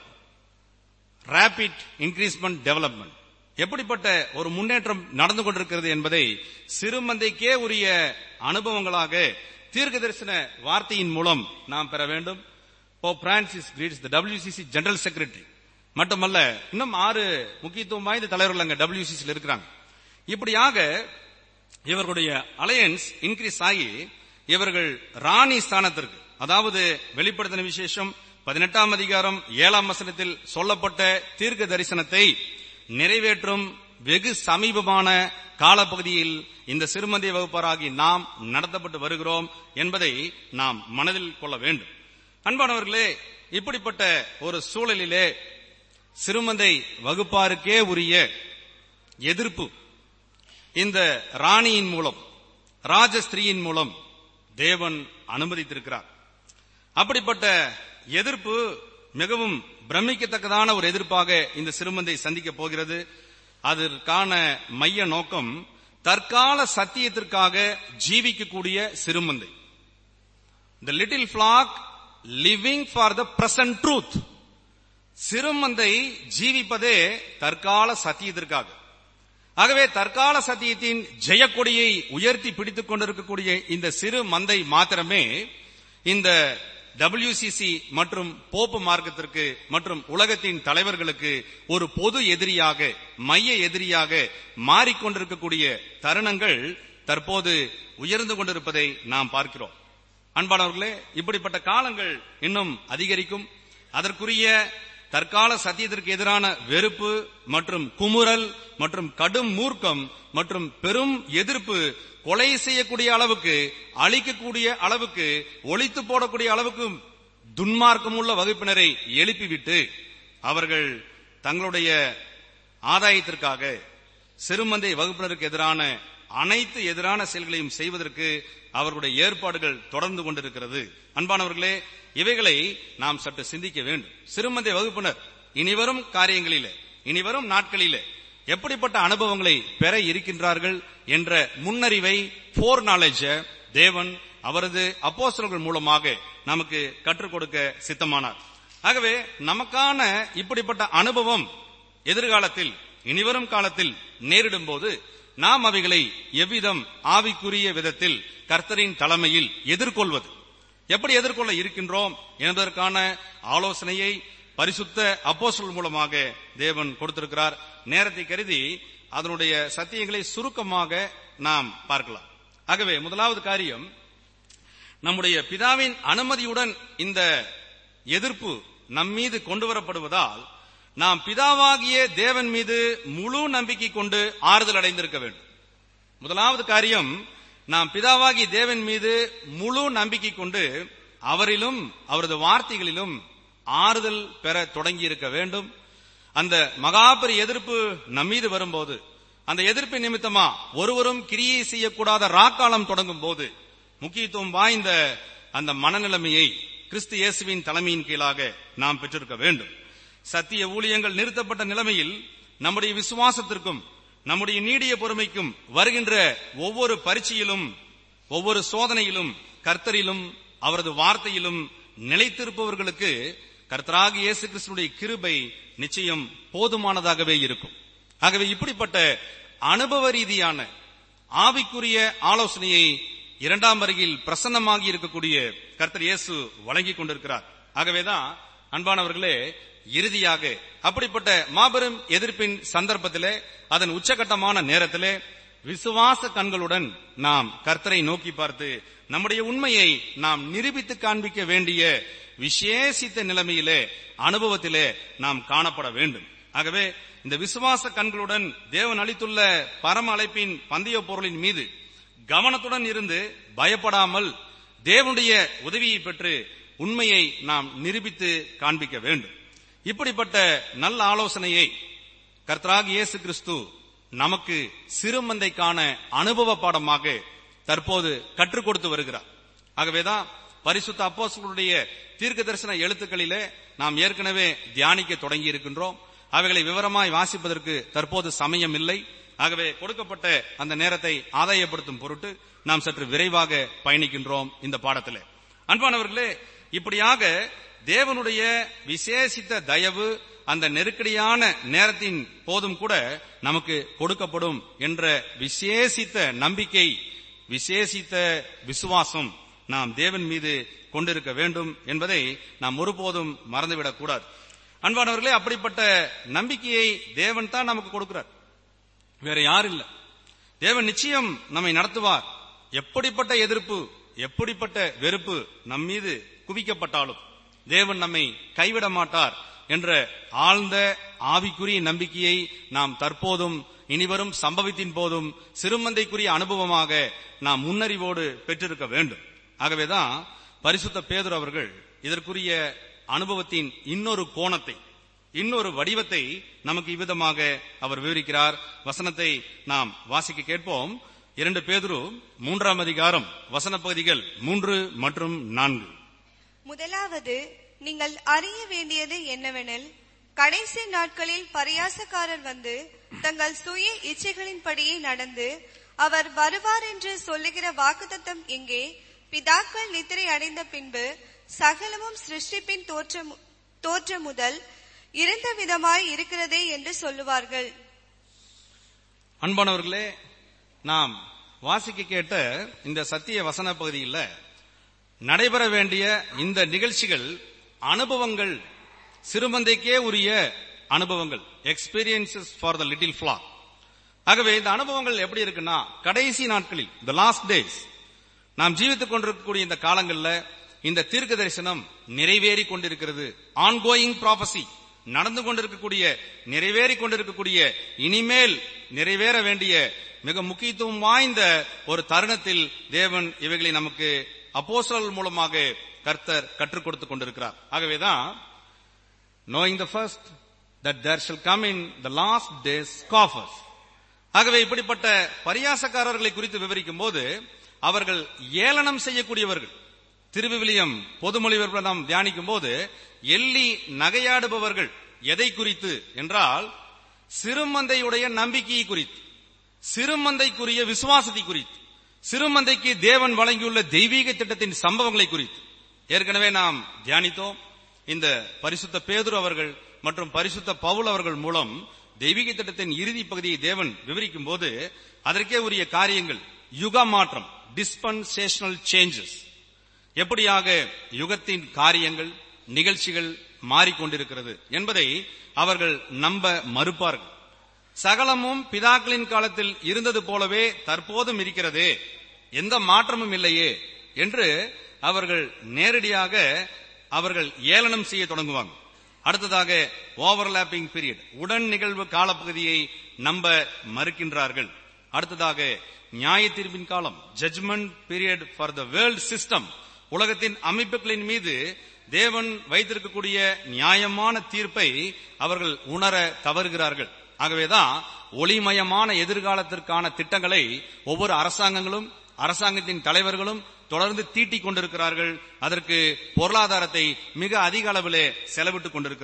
Speaker 3: ரேபிட் இன்க்ரீஸ்மெண்ட் டெவலப்மெண்ட் எப்படிப்பட்ட ஒரு முன்னேற்றம் நடந்து கொண்டிருக்கிறது என்பதை சிறுமந்தைக்கே உரிய அனுபவங்களாக தீர்க்க தரிசன வார்த்தையின் மூலம் நாம் பெற வேண்டும் Pope Francis greets the WCC general secretary மட்டுமல்ல இன்னும் ஆறு முக்கியத்துவம் வாய்ந்த தலைவர்கள் அங்க டபிள்யூசிசியில் இருக்கிறாங்க இப்படியாக இவர்களுடைய அலையன்ஸ் இன்க்ரீஸ் ஆகி இவர்கள் ராணி ஸ்தானத்திற்கு அதாவது வெளிப்படுத்தின விசேஷம் பதினெட்டாம் அதிகாரம் ஏழாம் வசனத்தில் சொல்லப்பட்ட தீர்க்க தரிசனத்தை நிறைவேற்றும் வெகு சமீபமான காலப்பகுதியில் இந்த சிறுமந்திய வகுப்பாராகி நாம் நடத்தப்பட்டு வருகிறோம் என்பதை நாம் மனதில் கொள்ள வேண்டும் அன்பானவர்களே இப்படிப்பட்ட ஒரு சூழலிலே சிறுமந்தை வகுப்பாருக்கே உரிய எதிர்ப்பு இந்த ராணியின் மூலம் ராஜஸ்திரியின் மூலம் தேவன் அனுமதித்திருக்கிறார் அப்படிப்பட்ட எதிர்ப்பு மிகவும் பிரமிக்கத்தக்கதான ஒரு எதிர்ப்பாக இந்த சிறுமந்தை சந்திக்க போகிறது அதற்கான மைய நோக்கம் தற்கால சத்தியத்திற்காக ஜீவிக்கக்கூடிய சிறுமந்தை the little flock living for the present truth சிறுமந்தை ஜீவிப்பதே தற்கால சத்தியத்திற்காக ஆகவே தற்கால சத்தியத்தின் ஜெயக்கொடியை உயர்த்தி பிடித்துக் கொண்டிருக்கக்கூடிய இந்த சிறு மந்தை மாத்திரமே இந்த டபிள்யூசிசி மற்றும் போப்பு மார்க்கத்திற்கு மற்றும் உலகத்தின் தலைவர்களுக்கு ஒரு பொது எதிரியாக மைய எதிரியாக மாறிக்கொண்டிருக்கக்கூடிய தருணங்கள் தற்போது உயர்ந்து கொண்டிருப்பதை நாம் பார்க்கிறோம் அன்பானவர்களே இப்படிப்பட்ட காலங்கள் இன்னும் அதிகரிக்கும் அதற்குரிய தற்கால சத்தியத்திற்கு எதிரான வெறுப்பு மற்றும் குமுறல் மற்றும் கடும் மூர்க்கம் மற்றும் பெரும் எதிர்ப்பு கொலை செய்யக்கூடிய அளவுக்கு அழிக்கக்கூடிய அளவுக்கு ஒழித்து போடக்கூடிய அளவுக்கு துன்மார்க்கம் உள்ள வகுப்பினரை எழுப்பிவிட்டு அவர்கள் தங்களுடைய ஆதாயத்திற்காக சிறுமந்தை வகுப்பினருக்கு எதிரான அனைத்து எதிரான செயல்களையும் செய்வதற்கு அவர்களுடைய ஏற்பாடுகள் தொடர்ந்து கொண்டிருக்கிறது அன்பானவர்களே இவைகளை நாம் சற்று சிந்திக்க வேண்டும் சிறுமந்தை வகுப்பினர் இனிவரும் காரியங்களிலே இனிவரும் நாட்களிலே எப்படிப்பட்ட அனுபவங்களை பெற இருக்கின்றார்கள் என்ற முன்னறிவை போர் நாலேஜ தேவன் அவரது அப்போஸ்தலர்கள் மூலமாக நமக்கு கற்றுக் கொடுக்க சித்தமானார் ஆகவே நமக்கான இப்படிப்பட்ட அனுபவம் எதிர்காலத்தில் இனிவரும் காலத்தில் நேரிடும் போது நாம் அவைகளை எவ்விதம் ஆவிக்குரிய விதத்தில் கர்த்தரின் தலைமையில் எதிர்கொள்வது எப்படி எதிர்கொள்ள இருக்கின்றோம் என்பதற்கான ஆலோசனையை பரிசுத்த அப்போஸ்தலர் மூலமாக தேவன் கொடுத்திருக்கிறார் நேரத்தை கருதி அதனுடைய சத்தியங்களை சுருக்கமாக நாம் பார்க்கலாம் ஆகவே முதலாவது காரியம் நம்முடைய பிதாவின் அனுமதியுடன் இந்த எதிர்ப்பு நம் மீது கொண்டு வரப்படுவதால் நாம் பிதாவாகிய தேவன் மீது முழு நம்பிக்கை கொண்டு ஆறுதல் அடைந்திருக்க வேண்டும் முதலாவது காரியம் நாம் பிதாவாகி தேவன் மீது முழு நம்பிக்கை கொண்டு அவரிலும் அவரது வார்த்தைகளிலும் ஆறுதல் பெற தொடங்கி இருக்க வேண்டும் அந்த மகாபரி எதிர்ப்பு நம் மீது வரும்போது அந்த எதிர்ப்பு நிமித்தமா ஒருவரும் கிரியை செய்யக்கூடாத ராக்காலம் தொடங்கும் போது முக்கியத்துவம் வாய்ந்த அந்த மனநிலைமையை கிறிஸ்து இயேசுவின் தலைமையின் கீழாக நாம் பெற்றிருக்க வேண்டும் சத்திய ஊழியங்கள் நிறுத்தப்பட்ட நிலைமையில் நம்முடைய விசுவாசத்திற்கும் நம்முடைய நீடிய பொறுமைக்கும் வருகின்ற ஒவ்வொரு பரீட்சையிலும் ஒவ்வொரு சோதனையிலும் கர்த்தரிலும் அவரது வார்த்தையிலும் நிலைத்திருப்பவர்களுக்கு கர்த்தராக இயேசு கிறிஸ்துடைய கிருபை நிச்சயம் போதுமானதாகவே இருக்கும் ஆகவே இப்படிப்பட்ட அனுபவ ரீதியான ஆவிக்குரிய ஆலோசனையை இரண்டாம் வருகையில் பிரசன்னமாகி இருக்கக்கூடிய கர்த்தர் இயேசு வழங்கிக் கொண்டிருக்கிறார் ஆகவேதான் அன்பானவர்களே இறுதியாக அப்படிப்பட்ட மாபெரும் எதிர்ப்பின் சந்தர்ப்பத்திலே அதன் உச்சகட்டமான நேரத்திலே விசுவாச கண்களுடன் நாம் கர்த்தரை நோக்கி பார்த்து நம்முடைய உண்மையை நாம் நிரூபித்து காண்பிக்க வேண்டிய விசேஷித்த நிலைமையிலே அனுபவத்திலே நாம் காணப்பட வேண்டும் ஆகவே இந்த விசுவாச கண்களுடன் தேவன் அளித்துள்ள பரம அழைப்பின் பந்தய பொருளின் மீது கவனத்துடன் இருந்து பயப்படாமல் தேவனுடைய உதவியை பெற்று உண்மையை நாம் நிரூபித்து காண்பிக்க வேண்டும் இப்படிப்பட்ட நல்ல ஆலோசனையை கர்த்தராக இயேசு கிறிஸ்து நமக்கு சிறுமந்தைக்கான அனுபவ பாடமாக தற்போது கற்றுக் கொடுத்து வருகிறார் ஆகவேதான் பரிசுத்த அப்போஸ்தலருடைய தீர்க்க தரிசன எழுத்துக்களிலே நாம் ஏற்கனவே தியானிக்க தொடங்கி இருக்கின்றோம் அவைகளை விவரமாய் வாசிப்பதற்கு தற்போது சமயம் இல்லை ஆகவே கொடுக்கப்பட்ட அந்த நேரத்தை ஆதாயப்படுத்தும் பொருட்டு நாம் சற்று விரைவாக பயணிக்கின்றோம் இந்த பாடத்திலே அன்பானவர்களே இப்படியாக தேவனுடைய விசேஷித்த தயவு அந்த நெருக்கடியான நேரத்தின் போதும் கூட நமக்கு கொடுக்கப்படும் என்ற விசேஷித்த நம்பிக்கை விசேஷித்த விசுவாசம் நாம் தேவன் மீது கொண்டிருக்க வேண்டும் என்பதை நாம் ஒருபோதும் மறந்துவிடக் கூடாது அன்பானவர்களே அப்படிப்பட்ட நம்பிக்கையை தேவன் தான் நமக்கு கொடுக்கிறார் வேற யார் இல்ல தேவன் நிச்சயம் நம்மை நடத்துவார் எப்படிப்பட்ட எதிர்ப்பு எப்படிப்பட்ட வெறுப்பு நம் மீது குவிக்கப்பட்டாலும் தேவன் நம்மை கைவிட மாட்டார் என்ற ஆழ்ந்த ஆவிக்குரிய நம்பிக்கையை நாம் தற்போதும் இனிவரும் சம்பவத்தின் போதும் சிறுமந்தைக்குரிய அனுபவமாக நாம் முன்னறிவோடு பெற்றிருக்க வேண்டும் ஆகவேதான் பரிசுத்த பேதுரு அவர்கள் இதற்குரிய அனுபவத்தின் இன்னொரு கோணத்தை இன்னொரு வடிவத்தை நமக்கு இவ்விதமாக அவர் விவரிக்கிறார் வசனத்தை நாம் வாசிக்க கேட்போம் இரண்டு பேதுரு மூன்றாம் அதிகாரம் வசன பகுதிகள் மூன்று மற்றும் நான்கு
Speaker 1: முதலாவது நீங்கள் அறிய வேண்டியது என்னவெனில் கடைசி நாட்களில் பரியாசக்காரர் வந்து தங்கள் சுய இச்சைகளின்படியே நடந்து அவர் வருவார் என்று சொல்லுகிற வாக்குத்தத்தம் எங்கே பிதாக்கள் நித்திரை அடைந்த பின்பு சகலமும் சிருஷ்டிப்பின் தோற்றம் தோற்றம் முதல் இருந்த விதமாய் இருக்கிறதே என்று சொல்லுவார்கள்
Speaker 3: அன்பானவர்களே நாம் வாசிக்க கேட்ட இந்த சத்திய வசன பகுதியில் நடைபெற வேண்டிய இந்த நிகழ்ச்சிகள் அனுபவங்கள் சிறுமந்தைக்கே உரிய அனுபவங்கள் experiences for the little flock ஆகவே இந்த அனுபவங்கள் எப்படி இருக்குன்னா கடைசி நாட்களில் த லாஸ்ட் டேஸ் நாம் ஜீவித்துக் கொண்டிருக்கக்கூடிய இந்த காலங்கள்ல இந்த தீர்க்க தரிசனம் நிறைவேறி கொண்டிருக்கிறது ஆன்கோயிங் ப்ராபசி நடந்து கொண்டிருக்கக்கூடிய நிறைவேறி கொண்டிருக்கக்கூடிய இனிமேல் நிறைவேற வேண்டிய மிக முக்கியத்துவம் வாய்ந்த ஒரு தருணத்தில் தேவன் இவைகளை நமக்கு அப்போஸ்தலர்கள் மூலமாக கர்த்தர் கற்றுக் கொடுத்துக் கொண்டிருக்கிறார் ஆகவேதான் knowing the first that there shall come in the last days scoffers ஆகவே இப்படிப்பட்ட பரியாசக்காரர்களை குறித்து விவரிக்கும் போது அவர்கள் ஏளனம் செய்யக்கூடியவர்கள் திருவிவிலியம் பொதுமொழிவர்களை நாம் தியானிக்கும் போது எள்ளி நகையாடுபவர்கள் எதை குறித்து என்றால் சிறுமந்தையுடைய நம்பிக்கையை குறித்து சிறுமந்தைக்குரிய விசுவாசத்தை குறித்து சிறுமந்தைக்கு தேவன் வழங்கியுள்ள தெய்வீக திட்டத்தின் சம்பவங்களை குறித்து ஏற்கனவே நாம் தியானித்தோம் இந்த பரிசுத்த பேதுரு அவர்கள் மற்றும் பரிசுத்த பவுல் அவர்கள் மூலம் தெய்வீக திட்டத்தின் இறுதி பகுதியை தேவன் விவரிக்கும் போது அதற்கே உரிய காரியங்கள் யுக மாற்றம் டிஸ்பன்சேஷனல் சேஞ்சஸ் எப்படியாக யுகத்தின் காரியங்கள் நிகழ்ச்சிகள் மாறிக்கொண்டிருக்கிறது என்பதை அவர்கள் நம்ப மறுப்பார்கள் சகலமும் பிதாக்களின் காலத்தில் இருந்தது போலவே தற்போதும் இருக்கிறதே எந்த மாற்றமும் இல்லையே என்று அவர்கள் நேரடியாக அவர்கள் ஏளனம் செய்ய தொடங்குவாங்க அடுத்ததாக ஓவர்லாப்பிங் பீரியட் உடன் நிகழ்வு காலப்பகுதியை நம்ப மறுக்கின்றார்கள் அடுத்ததாக நியாய தீர்ப்பின் காலம் judgment period for the world system உலகத்தின் அமைப்புகளின் மீது தேவன் வைத்திருக்கக்கூடிய நியாயமான தீர்ப்பை அவர்கள் உணர தவறுகிறார்கள் ஆகவேதான் ஒளிமயமான எதிர்காலத்திற்கான திட்டங்களை ஒவ்வொரு அரசாங்கங்களும் அரசாங்கத்தின் தலைவர்களும் தொடர்ந்து தீட்டிக் கொண்டிருக்கிறார்கள் அதற்கு பொருளாதாரத்தை மிக அதிக அளவிலே செலவிட்டுக் கொண்டிருக்கிறார்கள்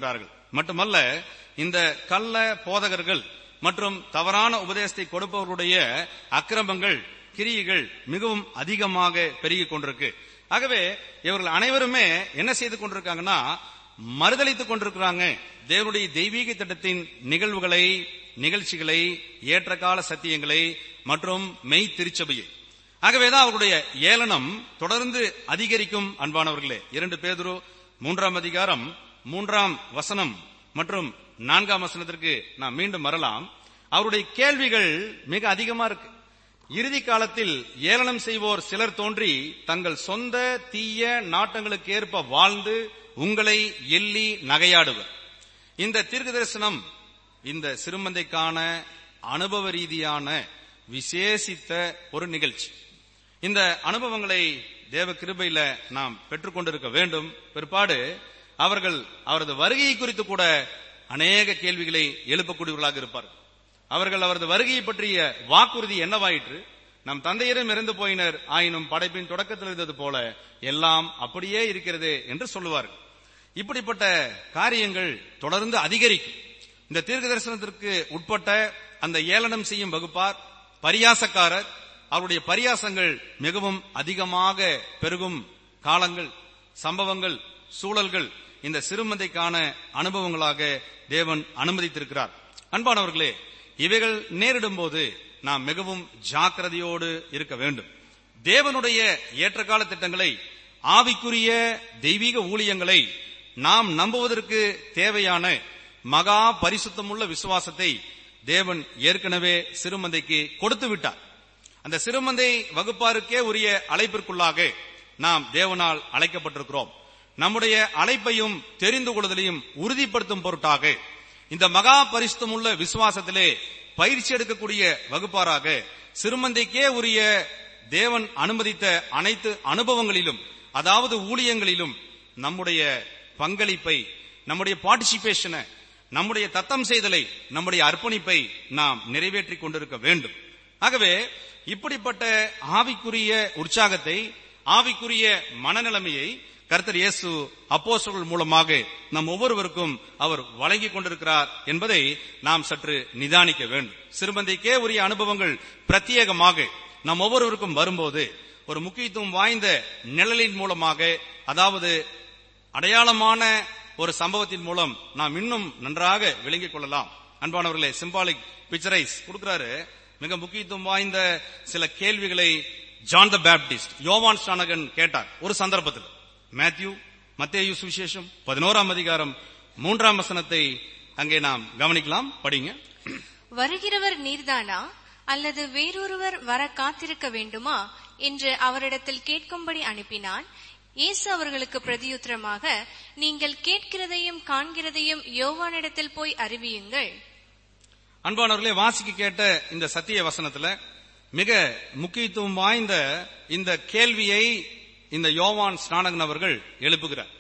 Speaker 3: மட்டுமல்ல இந்த கள்ள போதகர்கள் மற்றும் தவறான உபதேசத்தை கொடுப்பவர்களுடைய அக்கிரமங்கள் கிரியைகள் மிகவும் அதிகமாக பெருகிக் கொண்டிருக்கு ஆகவே இவர்கள் அனைவருமே என்ன செய்து கொண்டிருக்காங்கன்னா மறுதளித்துக் கொண்டிருக்கிறாங்க தேவனுடைய தெய்வீக திட்டத்தின் நிகழ்வுகளை நிகழ்ச்சிகளை ஏற்றகால சத்தியங்களை மற்றும் மெய் திருச்சபையை ஆகவேதான் அவர்களுடைய ஏளனம் தொடர்ந்து அதிகரிக்கும் அன்பானவர்களே இரண்டு பேதுரு மூன்றாம் அதிகாரம் மூன்றாம் வசனம் மற்றும் நான்காம் வசனத்திற்கு நாம் மீண்டும் வரலாம் அவருடைய கேள்விகள் மிக அதிகமா இருக்கு இறுதி காலத்தில் ஏளனம் செய்வோர் சிலர் தோன்றி தங்கள் சொந்த தீய நாட்டங்களுக்கு ஏற்ப வாழ்ந்து உங்களை எள்ளி நகையாடுவர் இந்த தீர்க்க தரிசனம் இந்த சிறுமந்தைக்கான அனுபவ ரீதியான விசேஷித்த ஒரு நிகழ்ச்சி இந்த அனுபவங்களை தேவ கிருபையில நாம் பெற்றுக்கொண்டிருக்க வேண்டும் பிற்பாடு அவர்கள் அவரது வருகையை குறித்து கூட அநேக கேள்விகளை எழுப்பக்கூடியவர்களாக இருப்பார்கள் அவர்கள் அவரது வருகையை பற்றிய வாக்குறுதி என்னவாயிற்று நம் தந்தையரும் இறந்து போயினர் ஆயினும் படைப்பின் தொடக்கத்தில் இருந்தது போல எல்லாம் அப்படியே இருக்கிறது என்று சொல்லுவார்கள் இப்படிப்பட்ட காரியங்கள் தொடர்ந்து அதிகரிக்கும் இந்த தீர்க்க தரிசனத்திற்கு உட்பட்ட அந்த ஏளனம் செய்யும் வகுப்பார் பரியாசக்காரர் அவருடைய பரியாசங்கள் மிகவும் அதிகமாக பெருகும் காலங்கள் சம்பவங்கள் சூழல்கள் இந்த சிறுமந்தைக்கான அனுபவங்களாக தேவன் அனுமதித்திருக்கிறார் அன்பானவர்களே இவைகள் நேரிடும் போது நாம் மிகவும் ஜாக்கிரதையோடு இருக்க வேண்டும் தேவனுடைய ஏற்றகால திட்டங்களை ஆவிக்குரிய தெய்வீக ஊழியங்களை நாம் நம்புவதற்கு தேவையான மகா பரிசுத்தமுள்ள விசுவாசத்தை தேவன் ஏற்கனவே சிறுமந்தைக்கு கொடுத்து விட்டார் அந்த சிறுமந்தை வகுப்பாருக்கே உரிய அழைப்பிற்குள்ளாக நாம் தேவனால் அழைக்கப்பட்டிருக்கிறோம் நம்முடைய அழைப்பையும் தெரிந்து கொள்வதையும் உறுதிப்படுத்தும் பொருட்டாக இந்த மகா பரிசுத்தமுள்ள விசுவாசத்திலே பயிற்சி எடுக்கக்கூடிய வகுப்பாராக சிறுமந்தைக்கே உரிய தேவன் அனுமதித்த அனைத்து அனுபவங்களிலும் அதாவது ஊழியங்களிலும் நம்முடைய பங்களிப்பை நம்முடைய பார்ட்டிசிபேஷனை நம்முடைய தத்தம் செய்தலை நம்முடைய அர்ப்பணிப்பை நாம் நிறைவேற்றிக் கொண்டிருக்க வேண்டும் ஆகவே இப்படிப்பட்ட ஆவிக்குரிய உற்சாகத்தை ஆவிக்குரிய மனநிலைமையை கர்த்தர் இயேசு அப்போஸ்தலர்கள் மூலமாக நம் ஒவ்வொருவருக்கும் அவர் வழங்கிக் கொண்டிருக்கிறார் என்பதை நாம் சற்று நிதானிக்க வேண்டும் சிறுமந்தைக்கே உரிய அனுபவங்கள் பிரத்யேகமாக நம் ஒவ்வொருவருக்கும் வரும்போது ஒரு முக்கியத்துவம் வாய்ந்த நிழலின் மூலமாக அதாவது அடையாளமான ஒரு சம்பவத்தின் மூலம் நாம் இன்னும் நன்றாக விளங்கிக் கொள்ளலாம் அன்பானவர்களே சிம்பாலிக் பிக்சரைஸ் கொடுக்கிறாரு மிக முக்கியத்துவம் வாய்ந்த சில கேள்விகளை ஜான் த பேப்டிஸ்ட் யோவான் ஸ்டானகன் கேட்டார் ஒரு சந்தர்ப்பத்தில் மேத்யூ மத்தேயு சுவிசேஷம் பதினோராம் அதிகாரம் மூன்றாம் வசனத்தை அங்கே நாம் கவனிக்கலாம் படிங்க
Speaker 4: வருகிறவர் நீர்தானா அல்லது வேறொருவர் வர காத்திருக்க வேண்டுமா என்று அவரிடத்தில் கேட்கும்படி அனுப்பினான் இயேசு அவர்களுக்கு பிரதியுத்தரமாக நீங்கள் கேட்கிறதையும் காண்கிறதையும் யோவானிடத்தில் போய் அறிவியுங்கள்
Speaker 3: அன்பானவர்களே வாசிக்க கேட்ட இந்த சத்திய வசனத்துல மிக முக்கியத்துவம் வாய்ந்த இந்த கேள்வியை இந்த யோவான் ஸ்நானகன் அவர்கள் எழுப்புகிறார்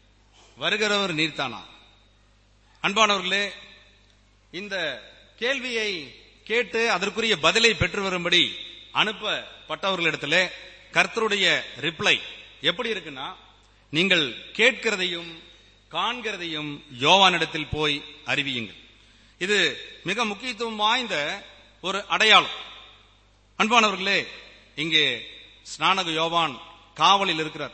Speaker 3: வருகிறவர் நீர்த்தானா அன்பானவர்களே இந்த கேள்வியை கேட்டு அதற்குரிய பதிலை பெற்று வரும்படி அனுப்பப்பட்டவர்களிடத்திலே கர்த்தருடைய ரிப்ளை எப்படி இருக்குன்னா நீங்கள் கேட்கிறதையும் காண்கிறதையும் யோவானிடத்தில் போய் அறிவியுங்கள் இது மிக முக்கியத்துவம் வாய்ந்த ஒரு அடையாளம் அன்பானவர்களே இங்கே ஸ்நானக யோவான் காவலில் இருக்கிறார்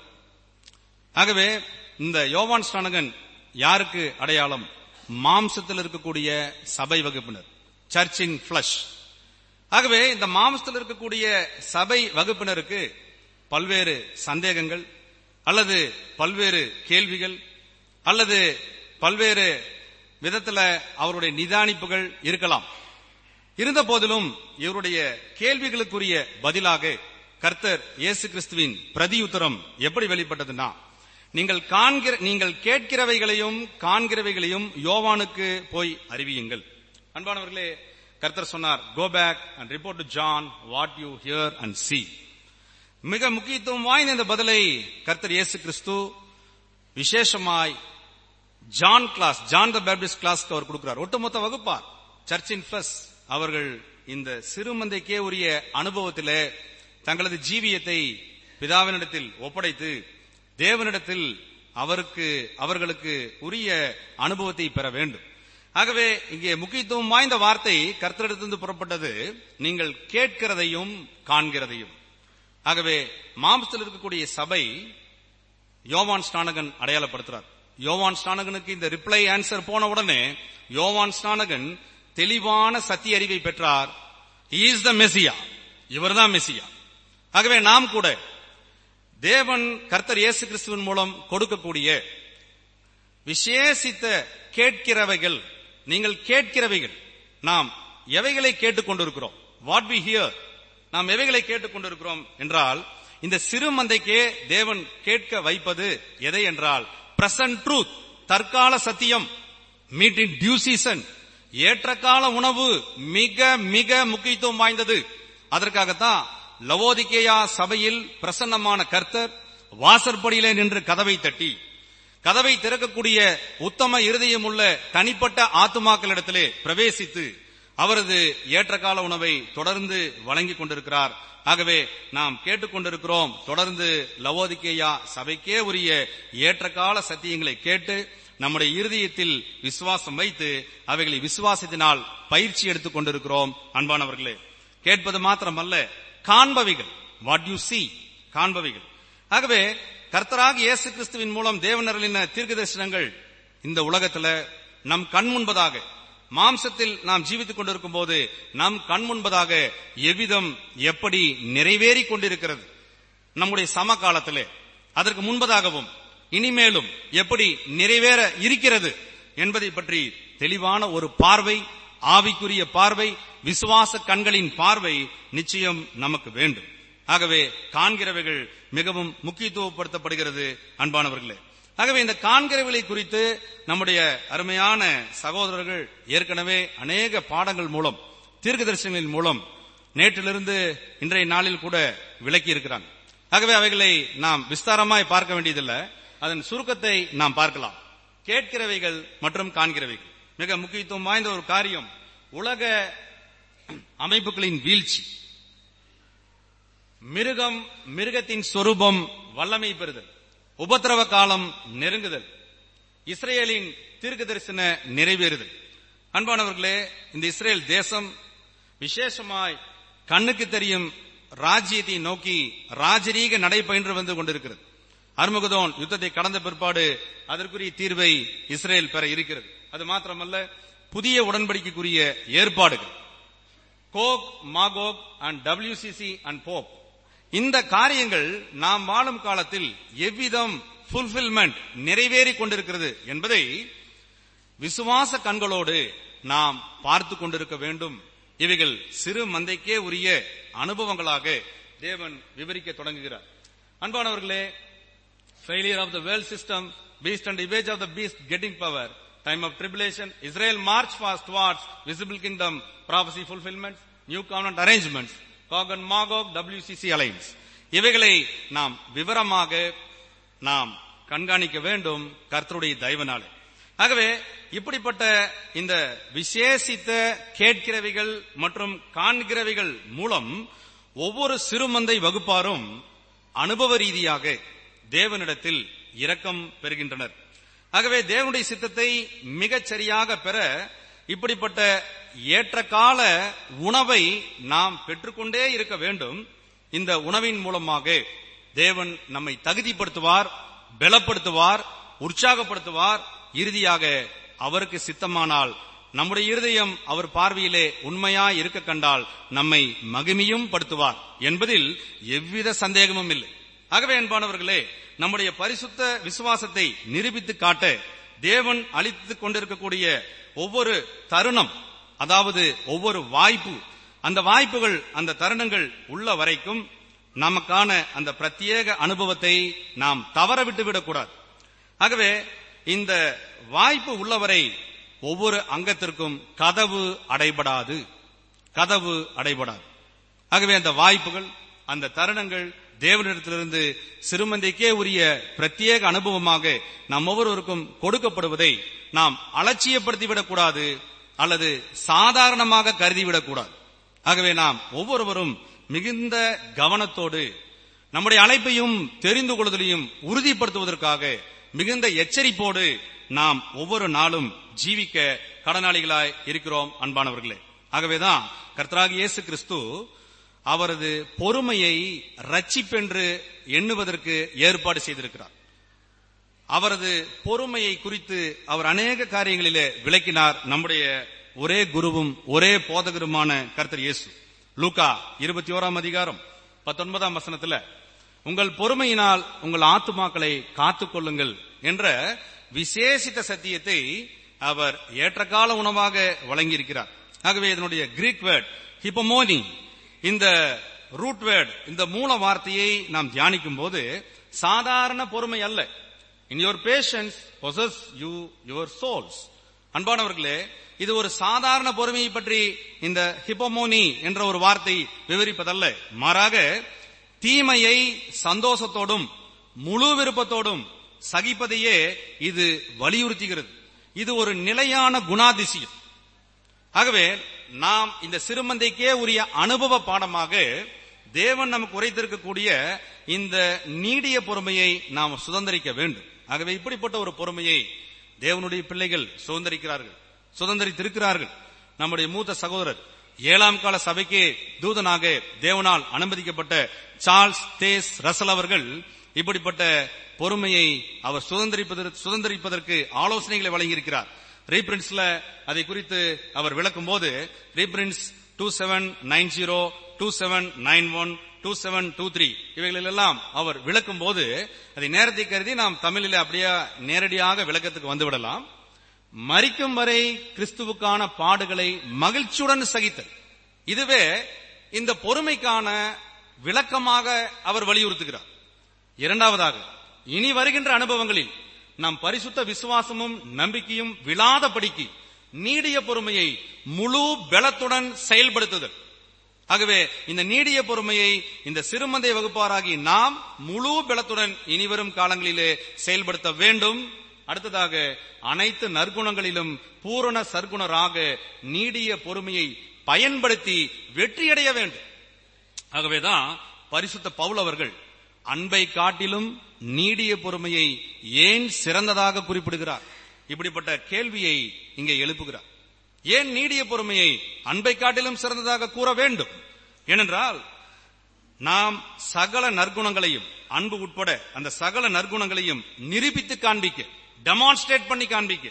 Speaker 3: ஆகவே இந்த யோவான் ஸ்நானகன் யாருக்கு அடையாளம் மாம்சத்தில் இருக்கக்கூடிய சபை வகுப்பினர் சர்ச் இன் பிளஷ் ஆகவே இந்த மாம்சத்தில் இருக்கக்கூடிய சபை வகுப்பினருக்கு பல்வேறு சந்தேகங்கள் அல்லது பல்வேறு கேள்விகள் அல்லது பல்வேறு விதத்துல அவருடைய நிதானிப்புகள் இருக்கலாம் இருந்த போதிலும் இவருடைய கேள்விகளுக்குரிய பதிலாக கர்த்தர் இயேசு கிறிஸ்துவின் பிரதியுத்தரம் எப்படி வெளிப்பட்டதுன்னா நீங்கள் காண்கிற நீங்கள் கேட்கிறவைகளையும் காண்கிறவைகளையும் யோவானுக்கு போய் அறிவியுங்கள் அன்பானவர்களே கர்த்தர் சொன்னார் go back and report to John what you hear and see மிக முக்கியத்துவம் வாய்ந்த இந்த பதிலை கர்த்தர் இயேசு கிறிஸ்து விசேஷமாய் John class John the Baptist கிளாஸ்க்கு அவர் கொடுக்கிறார் ஒட்டுமொத்த வகுப்பார் சர்ச் இன் பிளஸ் அவர்கள் இந்த சிறுமந்தைக்கே உரிய அனுபவத்திலே தங்களது ஜீவியத்தை பிதாவினிடத்தில் ஒப்படைத்து தேவனிடத்தில் அவருக்கு அவர்களுக்கு உரிய அனுபவத்தை பெற வேண்டும் ஆகவே இங்கே முக்கியத்துவம் வாய்ந்த வார்த்தை கர்த்தரிடத்திலிருந்து புறப்பட்டது நீங்கள் கேட்கிறதையும் காண்கிறதையும் ஆகவே மாம்சத்தில் இருக்கக்கூடிய சபை யோவான் ஸ்நானகன் அடையாளப்படுத்துறார் யோவான் ஸ்நானகனுக்கு இந்த ரிப்ளை ஆன்சர் போன உடனே யோவான் ஸ்நானகன் தெளிவான சத்திய அறிவை பெற்றார் இஸ் த மெசியா இவர்தான் மெசியா ஆகவே நாம் கூட தேவன் கர்த்தர் இயேசு கிறிஸ்துவின் மூலம் கொடுக்கக்கூடிய விசேஷித்த கேட்கிறவைகள் நீங்கள் கேட்கிறவைகள் நாம் எவைகளை கேட்டுக்கொண்டிருக்கிறோம் வாட் வி ஹியர் நாம் எவைகளை கேட்டுக்கொண்டிருக்கிறோம் என்றால் இந்த சிறு மந்தைக்கே தேவன் கேட்க வைப்பது எதை என்றால் பிரசன்ட் ட்ரூத் தற்கால சத்தியம் மீட் இன் டியூ சீசன் ஏற்றகால உணவு மிக மிக முக்கியத்துவம் வாய்ந்தது அதற்காகத்தான் லவோதிகேயா சபையில் பிரசன்னமான கர்த்தர் வாசற்படியிலே நின்று கதவை தட்டி கதவை திறக்கக்கூடிய உத்தம இருதயம் உள்ள தனிப்பட்ட ஆத்துமாக்களிடத்திலே பிரவேசித்து அவரது ஏற்றகால உணவை தொடர்ந்து வழங்கிக் கொண்டிருக்கிறார் ஆகவே நாம் கேட்டுக்கொண்டிருக்கிறோம் தொடர்ந்து லவோதிகேயா சபைக்கே உரிய ஏற்றகால சத்தியங்களை கேட்டு நம்முடைய இருதயத்தில் விசுவாசம் வைத்து அவைகளை விசுவாசத்தினால் பயிற்சி எடுத்துக் கொண்டிருக்கிறோம் அன்பானவர்களே கேட்பது மாத்திரமல்ல காண்பவைகள் வாட் யூ see காண்பவைகள் ஆகவே கர்த்தராக இயேசு கிறிஸ்துவின் மூலம் தேவனர்களின தீர்க்க தரிசனங்கள் இந்த உலகத்துல நம் கண் முன்பதாக மாம்சத்தில் நாம் ஜீவித்துக் கொண்டிருக்கும் போது நம் கண் முன்பதாக எவ்விதம் எப்படி நிறைவேறி கொண்டிருக்கிறது நம்முடைய சம காலத்திலே அதற்கு முன்பதாகவும் இனிமேலும் எப்படி நிறைவேற இருக்கிறது என்பதை பற்றி தெளிவான ஒரு பார்வை ஆவிக்குரிய பார்வை விசுவாச கண்களின் பார்வை நிச்சயம் நமக்கு வேண்டும் ஆகவே காண்கிறவைகள் மிகவும் முக்கியத்துவப்படுத்தப்படுகிறது அன்பானவர்களே ஆகவே இந்த காண்கிறவைகளை குறித்து நம்முடைய அருமையான சகோதரர்கள் ஏற்கனவே அநேக பாடங்கள் மூலம் தீர்க்க தரிசனங்களின் மூலம் நேற்றிலிருந்து இன்றைய நாளில் கூட விளக்கி இருக்கிறாங்க ஆகவே அவைகளை நாம் விஸ்தாரமாய் பார்க்க வேண்டியதில்லை அதன் சுருக்கத்தை நாம் பார்க்கலாம் கேட்கிறவைகள் மற்றும் காண்கிறவைகள் மிக முக்கியத்துவம் வாய்ந்த ஒரு காரியம் உலக அமைப்புகளின் வீழ்ச்சி மிருகம் மிருகத்தின் சொரூபம் வல்லமை பெறுதல் உபத்திரவ காலம் நெருங்குதல் இஸ்ரேலின் தீர்க்க தரிசன நிறைவேறுதல் அன்பானவர்களே இந்த இஸ்ரேல் தேசம் விசேஷமாய் கண்ணுக்கு தெரியும் ராஜ்யத்தை நோக்கி ராஜரீக நடைபயின்று வந்து கொண்டிருக்கிறது அருமுகதோன் யுத்தத்தை கடந்த பிற்பாடு அதற்குரிய தீர்வை இஸ்ரேல் பெற இருக்கிறது அது மாத்திரமல்ல புதிய உடன்படிக்கைக்குரிய ஏற்பாடுகள் Gog Magog and WCC and Pope இந்த காரியங்கள் நாம் வாழும் காலத்தில் எவ்விதம் ஃபுல்பில்மெண்ட் நிறைவேறி கொண்டிருக்கிறது என்பதை விசுவாச கண்களோடு நாம் பார்த்து கொண்டிருக்க வேண்டும் இவைகள் சிறு மந்தைக்கே உரிய அனுபவங்களாக தேவன் விவரிக்க தொடங்குகிறார் அன்பானவர்களே failure of the world system, beast and image of the beast getting power, time of tribulation, Israel march fast towards visible kingdom, prophecy fulfillments, new covenant arrangements, Gog and Magog, WCC alliance. இவைகளை நாம் விவரமாக நாம் கண்காணிக்க வேண்டும் கர்த்தருடைய தயவனாலே ஆகவே இப்படிப்பட்ட இந்த விசேஷித்த கேட்கிறவைகள் மற்றும் காண்கிறவைகள் மூலம் ஒவ்வொரு சிறுமந்தை வகுப்பாரும் அனுபவ ரீதியாக தேவனிடத்தில் இரக்கம் பெறுகின்றனர் ஆகவே தேவனுடைய சித்தத்தை மிகச் சரியாக பெற இப்படிப்பட்ட ஏற்ற கால உணவை நாம் பெற்றுக்கொண்டே இருக்க வேண்டும் இந்த உணவின் மூலமாக தேவன் நம்மை தகுதிப்படுத்துவார் பலப்படுத்துவார் உற்சாகப்படுத்துவார் இறுதியாக அவருக்கு சித்தமானால் நம்முடைய இருதயம் அவர் பார்வையிலே உண்மையாய் இருக்க கண்டால் நம்மை மகிமையும் படுத்துவார் என்பதில் எவ்வித சந்தேகமும் இல்லை ஆகவே அன்பானவர்களே நம்முடைய பரிசுத்த விசுவாசத்தை நிரூபித்து காட்ட தேவன் அளித்துக் கொண்டிருக்கக்கூடிய ஒவ்வொரு தருணம் அதாவது ஒவ்வொரு வாய்ப்பு அந்த வாய்ப்புகள் அந்த தருணங்கள் உள்ள வரைக்கும் நமக்கான அந்த பிரத்யேக அனுபவத்தை நாம் தவற விட்டு விடக்கூடாது ஆகவே இந்த வாய்ப்பு உள்ளவரை ஒவ்வொரு அங்கத்திற்கும் கதவு அடைபடாது கதவு அடைபடாது ஆகவே அந்த வாய்ப்புகள் அந்த தருணங்கள் தேவனிடத்திலிருந்து சிறுமந்தைக்கே உரிய பிரத்யேக அனுபவமாக நாம் ஒவ்வொருவருக்கும் கொடுக்கப்படுவதை நாம் அலட்சியப்படுத்திவிடக் கூடாது அல்லது சாதாரணமாக கருதிவிடக் கூடாது ஆகவே நாம் ஒவ்வொருவரும் மிகுந்த கவனத்தோடு நம்முடைய அழைப்பையும் தெரிந்து கொள்வதையும் உறுதிப்படுத்துவதற்காக மிகுந்த எச்சரிப்போடு நாம் ஒவ்வொரு நாளும் ஜீவிக்க கடனாளிகளாய் இருக்கிறோம் அன்பானவர்களே ஆகவேதான் கர்த்தராகிய இயேசு கிறிஸ்து அவரது பொறுமையை ரட்சிப்பென்று எண்ணுவதற்கு ஏற்பாடு செய்திருக்கிறார் அவரது பொறுமையை குறித்து அவர் அநேக காரியங்களிலே விளக்கினார் நம்முடைய ஒரே குருவும் ஒரே போதகருமான கர்த்தர் இயேசு லூகா இருபத்தி ஓராம் அதிகாரம் பத்தொன்பதாம் வசனத்துல உங்கள் பொறுமையினால் உங்கள் ஆத்துமாக்களை காத்துக் கொள்ளுங்கள் என்ற விசேஷித்த சத்தியத்தை அவர் ஏற்றகால உணவாக வழங்கியிருக்கிறார் ஆகவே இதனுடைய கிரீக் வேர்ட் ஹிப்பமோனி இந்த ரூட் வேர்ட் இந்த மூல வார்த்தையை நாம் தியானிக்கும் போது சாதாரண பொறுமை அல்ல in your patience possess you your souls அன்பானவர்களே இது ஒரு சாதாரண பொறுமையை பற்றி இந்த ஹிப்பமோனி என்ற ஒரு வார்த்தை விவரிப்பதல்ல மாறாக தீமையை சந்தோஷத்தோடும் முழு விருப்பத்தோடும் சகிப்பதையே இது வலியுறுத்துகிறது இது ஒரு நிலையான குணாதிசயம் ஆகவே நாம் இந்த சிறுமந்தைக்கே உரிய அனுபவ பாடமாக தேவன் நமக்கு உரைத்திருக்கக்கூடிய இந்த நீடிய பொறுமையை நாம் சுதந்திரிக்க வேண்டும் ஆகவே இப்படிப்பட்ட ஒரு பொறுமையை தேவனுடைய பிள்ளைகள் சுதந்திரிக்கிறார்கள் சுதந்திரித்திருக்கிறார்கள் நம்முடைய மூத்த சகோதரர் ஏழாம் கால சபைக்கே தூதனாக தேவனால் அனுமதிக்கப்பட்ட சார்ல்ஸ் தேஸ் ரசல் அவர்கள் இப்படிப்பட்ட பொறுமையை அவர் சுதந்திரிப்பதற்கு சுதந்திரிப்பதற்கு ஆலோசனைகளை வழங்கியிருக்கிறார் ரீபிரின்ஸ்ல அதை குறித்து அவர் விளக்கும் போது reprints two seven nine zero two seven nine one two seven two three இவைகளெல்லாம் அவர் விளக்கும் போது அதை நேரத்தை கருதி நாம் தமிழில் அப்படியே நேரடியாக விளக்கத்துக்கு வந்துவிடலாம் மறிக்கும் வரை கிறிஸ்துவுக்கான பாடுகளை மகிழ்ச்சியுடன் சகித்தல் இதுவே இந்த பொறுமைக்கான விளக்கமாக அவர் வலியுறுத்துகிறார் இரண்டாவதாக இனி வருகின்ற அனுபவங்களில் நாம் பரிசுத்த விசுவாசமும் நம்பிக்கையும் விழாதபடிக்கு நீடிய பொறுமையை முழு பலத்துடன் செயல்படுத்துதல் ஆகவே இந்த நீடிய பொறுமையை இந்த சிறுமந்தை வகுப்பாராகி நாம் முழு பலத்துடன் இனிவரும் காலங்களிலே செயல்படுத்த வேண்டும் அடுத்ததாக அனைத்து நற்குணங்களிலும் பூரண சர்க்குணராக நீடிய பொறுமையை பயன்படுத்தி வெற்றியடைய வேண்டும் ஆகவேதான் பரிசுத்த பவுல் அவர்கள் அன்பை காட்டிலும் நீடிய பொறுமையை ஏன் சிறந்ததாக குறிப்பிடுகிறார் இப்படிப்பட்ட கேள்வியை இங்கே எழுப்புகிறார் ஏன் நீடிய பொறுமையை அன்பை காட்டிலும் சிறந்ததாக கூற வேண்டும் ஏனென்றால் நாம் சகல நற்குணங்களையும் அன்பு உட்பட அந்த சகல நற்குணங்களையும் நிரூபித்து காண்பிக்க டெமான்ஸ்ட்ரேட் பண்ணி காண்பிக்க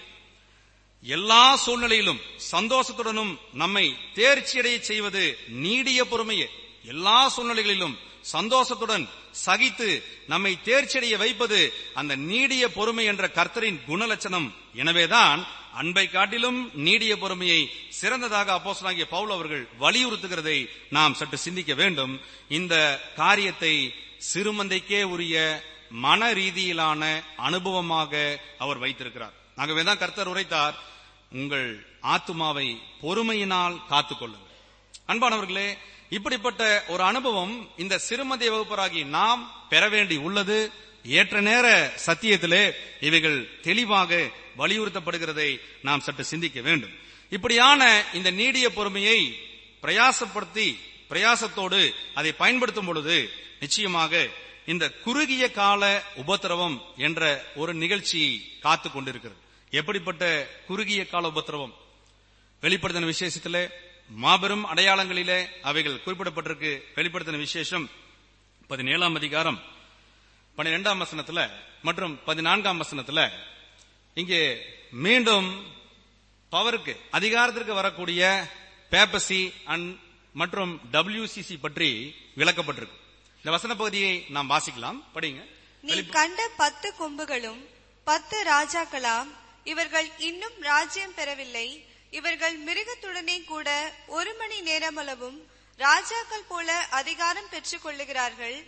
Speaker 3: எல்லா சூழ்நிலையிலும் சந்தோஷத்துடனும் நம்மை தேர்ச்சியடைய செய்வது நீடிய பொறுமையே எல்லா சூழ்நிலைகளிலும் சந்தோஷத்துடன் சகித்து நம்மை தேர்ச்சியடைய வைப்பது அந்த நீடிய பொறுமை என்ற கர்த்தரின் குணலட்சணம் எனவேதான் அன்பை காட்டிலும் நீடிய பொறுமையை சிறந்ததாக அப்போஸ்தலனாகிய பவுல் அவர்கள் வலியுறுத்துகிறதை நாம் சற்று சிந்திக்க வேண்டும் இந்த காரியத்தை சிறுமந்தைக்கே உரிய மன ரீதியிலான அனுபவமாக அவர் வைத்திருக்கிறார் ஆகவேதான் கர்த்தர் உரைத்தார் உங்கள் ஆத்துமாவை பொறுமையினால் காத்துக்கொள்ளுங்கள் அன்பானவர்களே இப்படிப்பட்ட ஒரு அனுபவம் இந்த சிறுமதி வகுப்பராகி நாம் பெற வேண்டி உள்ளது ஏற்ற நேர சத்தியத்திலே இவைகள் தெளிவாக வலியுறுத்தப்படுகிறதை நாம் சற்று சிந்திக்க வேண்டும் இப்படியான இந்த நீடிய பொறுமையை பிரயாசப்படுத்தி பிரயாசத்தோடு அதை பயன்படுத்தும் பொழுது நிச்சயமாக இந்த குறுகிய கால உபத்திரவம் என்ற ஒரு நிகழ்ச்சி காத்து கொண்டிருக்கிறது எப்படிப்பட்ட குறுகிய கால உபத்திரவம் வெளிப்படுத்தின விசேஷத்திலே மாபெரும் அடையாளங்களிலே அவைகள் குறிப்பிடப்பட்டிருக்கு வெளிப்படுத்தின விசேஷம் பதினேழாம் அதிகாரம் பன்னிரெண்டாம் வசனத்துல மற்றும் பதினான்காம் வசனத்துல இங்கே மீண்டும் பவருக்கு அதிகாரத்திற்கு வரக்கூடிய பேப்பசி அண்ட் மற்றும் டபிள்யூசிசி பற்றி விளக்கப்பட்டிருக்கு இந்த வசன பகுதியை நாம் வாசிக்கலாம் படிங்க
Speaker 1: நீ கண்ட பத்து கொம்புகளும் பத்து ராஜாக்களாம் இவர்கள் இன்னும் ராஜ்யம் பெறவில்லை இவர்கள் மிருகத்துடனே கூட ஒரு மணி நேரமளவும் ராஜாக்கள் போல அதிகாரம் பெற்றுக் கொள்ளுகிறார்கள்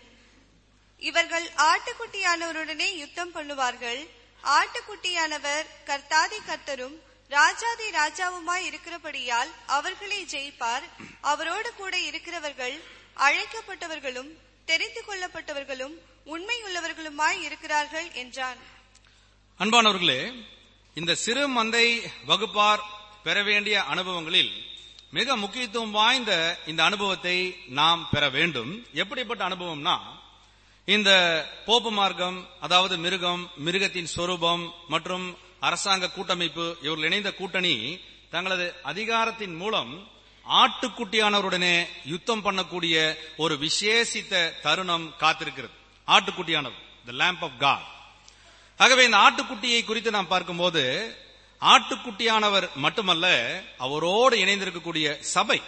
Speaker 1: இவர்கள் ஆட்டுக்குட்டியானவருடனே யுத்தம் பண்ணுவார்கள் ஆட்டுக்குட்டியானவர் கர்த்தாதி கர்த்தரும் ராஜாதி ராஜாவுமாய் இருக்கிறபடியால் அவர்களே ஜெயிப்பார் அவரோடு கூட இருக்கிறவர்கள் அழைக்கப்பட்டவர்களும் தெரிந்து கொள்ளப்பட்டவர்களும் உண்மையுள்ளவர்களுமாய் இருக்கிறார்கள் என்றான்
Speaker 3: அன்பானவர்களே இந்த சிறு மந்தை வகுப்பார் பெற வேண்டிய அனுபவங்களில் மிக முக்கியத்துவம் வாய்ந்த இந்த அனுபவத்தை நாம் பெற வேண்டும் எப்படிப்பட்ட அனுபவம்னா இந்த போப்பு மார்க்கம் அதாவது மிருகம் மிருகத்தின் சொரூபம் மற்றும் அரசாங்க கூட்டமைப்பு இவர்கள் இணைந்த கூட்டணி தங்களது அதிகாரத்தின் மூலம் ஆட்டுக்குட்டியானவருடனே யுத்தம் பண்ணக்கூடிய ஒரு விசேஷித்த தருணம் காத்திருக்கிறது ஆட்டுக்குட்டியானவர் த லேம்ப் ஆஃப் காட் ஆகவே இந்த ஆட்டுக்குட்டியை குறித்து நாம் பார்க்கும்போது ஆட்டுக்குட்டியானவர் மட்டுமல்ல அவரோடு இணைந்திருக்கக்கூடிய சபை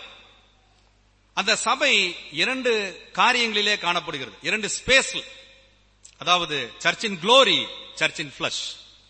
Speaker 3: அந்த சபை இரண்டு காரியங்களிலே காணப்படுகிறது இரண்டு ஸ்பேஸ்ல அதாவது சர்ச்சின் குளோரி சர்ச்சின் பிளஷ்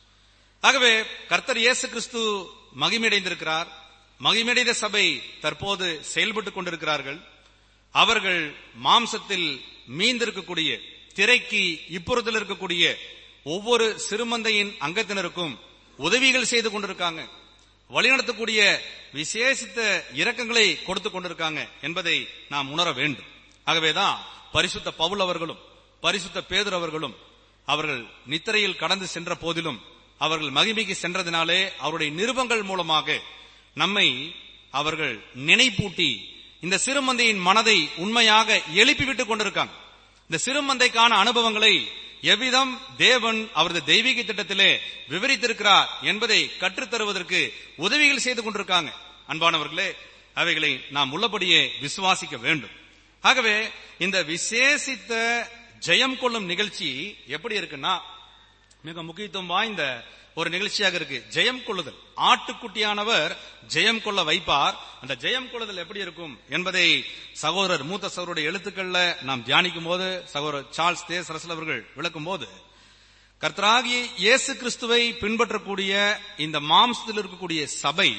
Speaker 3: ஆகவே கர்த்தர் இயேசு கிறிஸ்து மகிமையடைந்திருக்கிறார் மகிமையடைந்த சபை தற்போது செயல்பட்டுக் கொண்டிருக்கிறார்கள் அவர்கள் மாம்சத்தில் மீந்திருக்கக்கூடிய திரைக்கு இப்புறத்தில் இருக்கக்கூடிய ஒவ்வொரு சிறுமந்தையின் அங்கத்தினருக்கும் உதவிகள் செய்து கொண்டிருக்காங்க வழிநடத்தக்கூடிய விசேஷித்த இரக்கங்களை கொடுத்து கொண்டிருக்காங்க என்பதை நாம் உணர வேண்டும் ஆகவேதான் பரிசுத்த பவுல் அவர்களும் பரிசுத்த பேதர் அவர்களும் அவர்கள் நித்திரையில் கடந்து சென்ற போதிலும் அவர்கள் மகிமைக்கு சென்றதினாலே அவருடைய நிருபங்கள் மூலமாக நம்மை அவர்கள் நினைப்பூட்டி இந்த சிறுமந்தையின் மனதை உண்மையாக எழுப்பிவிட்டுக் கொண்டிருக்காங்க இந்த சிறுமந்தைக்கான அனுபவங்களை எவ்விதம் தேவன் அவரது தெய்வீக திட்டத்திலே விவரித்திருக்கிறார் என்பதை கற்றுத்தருவதற்கு உதவிகள் செய்து கொண்டிருக்காங்க அன்பானவர்களே அவைகளை நாம் உள்ளபடியே விசுவாசிக்க வேண்டும் ஆகவே இந்த விசேஷித்த ஜெயம் கொள்ளும் நிகழ்ச்சி எப்படி இருக்குன்னா மிக முக்கியத்துவம் வாய்ந்த ஒரு நிகழ்ச்சியாக இருக்கு ஜெயம் கொள்ளுதல் ஆட்டுக்குட்டியானவர் ஜெயம் கொள்ள வைப்பார் அந்த ஜெயம் கொள்ளுதல் எப்படி இருக்கும் என்பதை சகோதரர் மூத்த சகோதரருடைய எழுத்துக்கள்ல நாம் தியானிக்கும் போது சகோதரர் சார்ல்ஸ் தேசரசல் அவர்கள் விளக்கும் போது கர்த்தராகிய இயேசு கிறிஸ்துவை பின்பற்றக்கூடிய இந்த மாம்சத்தில் இருக்கக்கூடிய சபை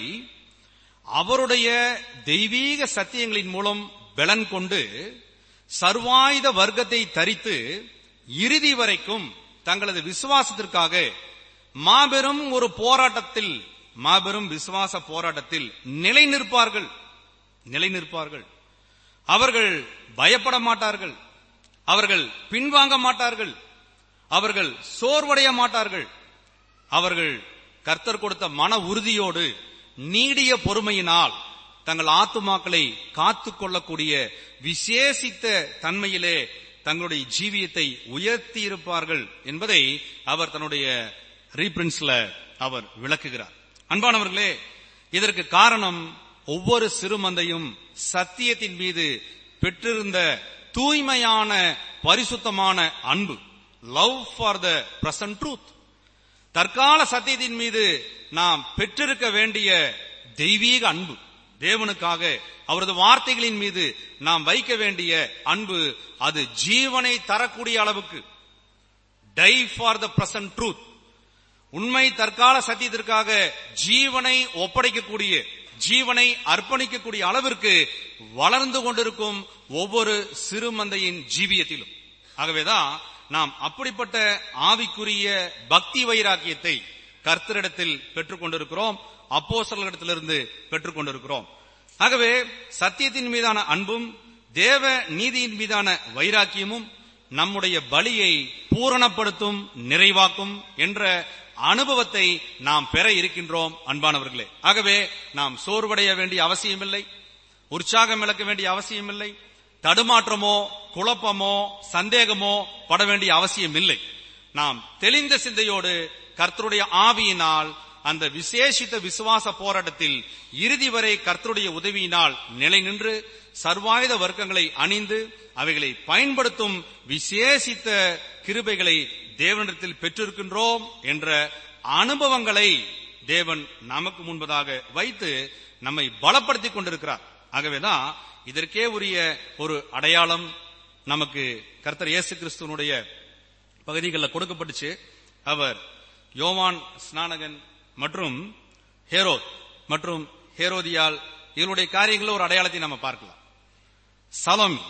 Speaker 3: அவருடைய தெய்வீக சத்தியங்களின் மூலம் பலன் கொண்டு சர்வாயுத வர்க்கத்தை தரித்து இறுதி வரைக்கும் தங்களது விசுவாசத்திற்காக மாபெரும் ஒரு போராட்டத்தில் மாபெரும் விசுவாச போராட்டத்தில் நிலை நிற்பார்கள் நிலை நிற்பார்கள் அவர்கள் பயப்பட மாட்டார்கள் அவர்கள் பின்வாங்க மாட்டார்கள் அவர்கள் சோர்வடைய மாட்டார்கள் அவர்கள் கர்த்தர் கொடுத்த மன உறுதியோடு நீடிய பொறுமையினால் தங்கள் ஆத்துமாக்களை காத்துக் கொள்ளக்கூடிய விசேஷித்த தன்மையிலே தங்களுடைய ஜீவியத்தை உயர்த்தி இருப்பார்கள் என்பதை அவர் தன்னுடைய ரீபிரின்ஸ்ல அவர் விளக்குகிறார் அன்பானவர்களே இதற்கு காரணம் ஒவ்வொரு சிறுமந்தையும் சத்தியத்தின் மீது பெற்றிருந்த தூய்மையான பரிசுத்தமான அன்பு love for the present truth தற்கால சத்தியத்தின் மீது நாம் பெற்றிருக்க வேண்டிய தெய்வீக அன்பு தேவனுக்காக அவரது வார்த்தைகளின் மீது நாம் வைக்க வேண்டிய அன்பு அது ஜீவனை தரக்கூடிய அளவுக்கு die for the present truth உண்மை தற்கால சத்தியத்திற்காக ஜீவனை ஒப்படைக்கக்கூடிய ஜீவனை அர்ப்பணிக்கக்கூடிய அளவிற்கு வளர்ந்து கொண்டிருக்கும் ஒவ்வொரு சிறுமந்தையின் ஜீவியத்திலும் ஆகவேதான் நாம் அப்படிப்பட்ட ஆவிக்குரிய பக்தி வைராக்கியத்தை கர்த்தரிடத்தில் பெற்றுக் கொண்டிருக்கிறோம் அப்போசலிடத்திலிருந்து பெற்றுக் கொண்டிருக்கிறோம் ஆகவே சத்தியத்தின் மீதான அன்பும் தேவ நீதியின் மீதான வைராக்கியமும் நம்முடைய பலியை பூரணப்படுத்தும் நிறைவாக்கும் என்ற அனுபவத்தை நாம் பெற இருக்கின்றோம் அன்பானவர்களே ஆகவே நாம் சோர்வடைய வேண்டிய அவசியமில்லை உற்சாகம் இழக்க வேண்டிய அவசியமில்லை தடுமாற்றமோ குழப்பமோ சந்தேகமோ பட வேண்டிய அவசியம் இல்லை நாம் தெளிந்த சிந்தையோடு கர்த்தருடைய ஆவியினால் அந்த விசேஷித்த விசுவாச போராட்டத்தில் இறுதி வரை கர்த்தருடைய உதவியினால் நிலை நின்று சர்வாயுத வர்க்கங்களை அணிந்து அவைகளை பயன்படுத்தும் விசேஷித்த கிருபைகளை தேவனிடத்தில் பெற்றிருக்கின்றோம் என்ற அனுபவங்களை தேவன் நமக்கு முன்பதாக வைத்து நம்மை பலப்படுத்திக் கொண்டிருக்கிறார் ஆகவேதான் இதற்கே உரிய ஒரு அடையாளம் நமக்கு கர்த்தர் இயேசு கிறிஸ்துவனுடைய பகுதிகளில் கொடுக்கப்பட்டுச்சு அவர் யோவான் ஸ்நானகன் மற்றும் ஹேரோத் மற்றும் ஹேரோதியால் இவருடைய காரியங்களில் ஒரு அடையாளத்தை நம்ம பார்க்கலாம் சலோமி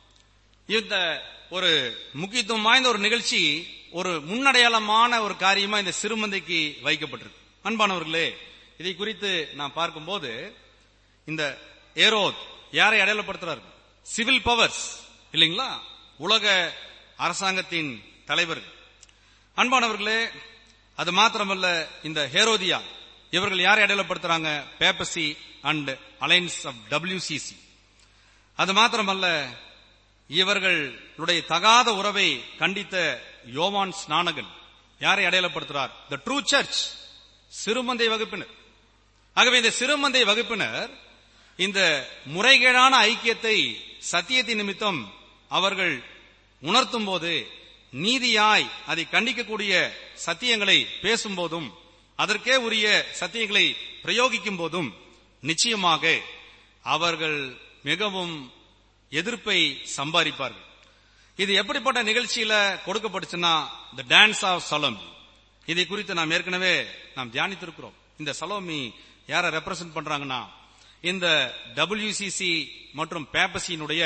Speaker 3: இந்த ஒரு முக்கியத்துவம் வாய்ந்த ஒரு நிகழ்ச்சி ஒரு முன்னடையாளமான ஒரு காரியமா இந்த சிறுமந்தைக்கு வைக்கப்பட்டிருக்கு அன்பானவர்களே இதை குறித்து நாம் பார்க்கும்போது இந்த ஏரோத் யாரை அடையாளப்படுத்துறாரு சிவில் பவர்ஸ் இல்லைங்களா உலக அரசாங்கத்தின் தலைவர்கள் அன்பானவர்களே அது மாத்திரமல்ல இந்த ஹேரோதியா இவர்கள் யாரை அடையாளப்படுத்துறாங்க papacy and alliance of WCC அது மாத்திரமல்ல இவர்களுடைய தகாத உறவை கண்டித்த யோவான் ஸ்நானகன் யாரை அடையாளப்படுத்துறார் த ட்ரூ சர்ச் சிறுமந்தை வகுப்பினர் ஆகவே இந்த சிறுமந்தை வகுப்பினர் இந்த முறைகேடான ஐக்கியத்தை சத்தியத்தின் நிமித்தம் அவர்கள் உணர்த்தும் போது நீதியாய் அதை கண்டிக்கக்கூடிய சத்தியங்களை பேசும்போதும் அதற்கே உரிய சத்தியங்களை பிரயோகிக்கும் போதும் நிச்சயமாக அவர்கள் மிகவும் எதிர்ப்பை சம்பாதிப்பார்கள் இது எப்படிப்பட்ட நிகழ்ச்சியில கொடுக்கப்பட்டுச்சுன்னா த டான்ஸ் ஆஃப் சலோமி இதை குறித்து நாம் ஏற்கனவே நாம் தியானித்திருக்கிறோம் இந்த சலோமி யாரை ரெப்ரசன்ட் பண்றாங்கன்னா இந்த டபிள்யூசிசி மற்றும் பேப்பசியினுடைய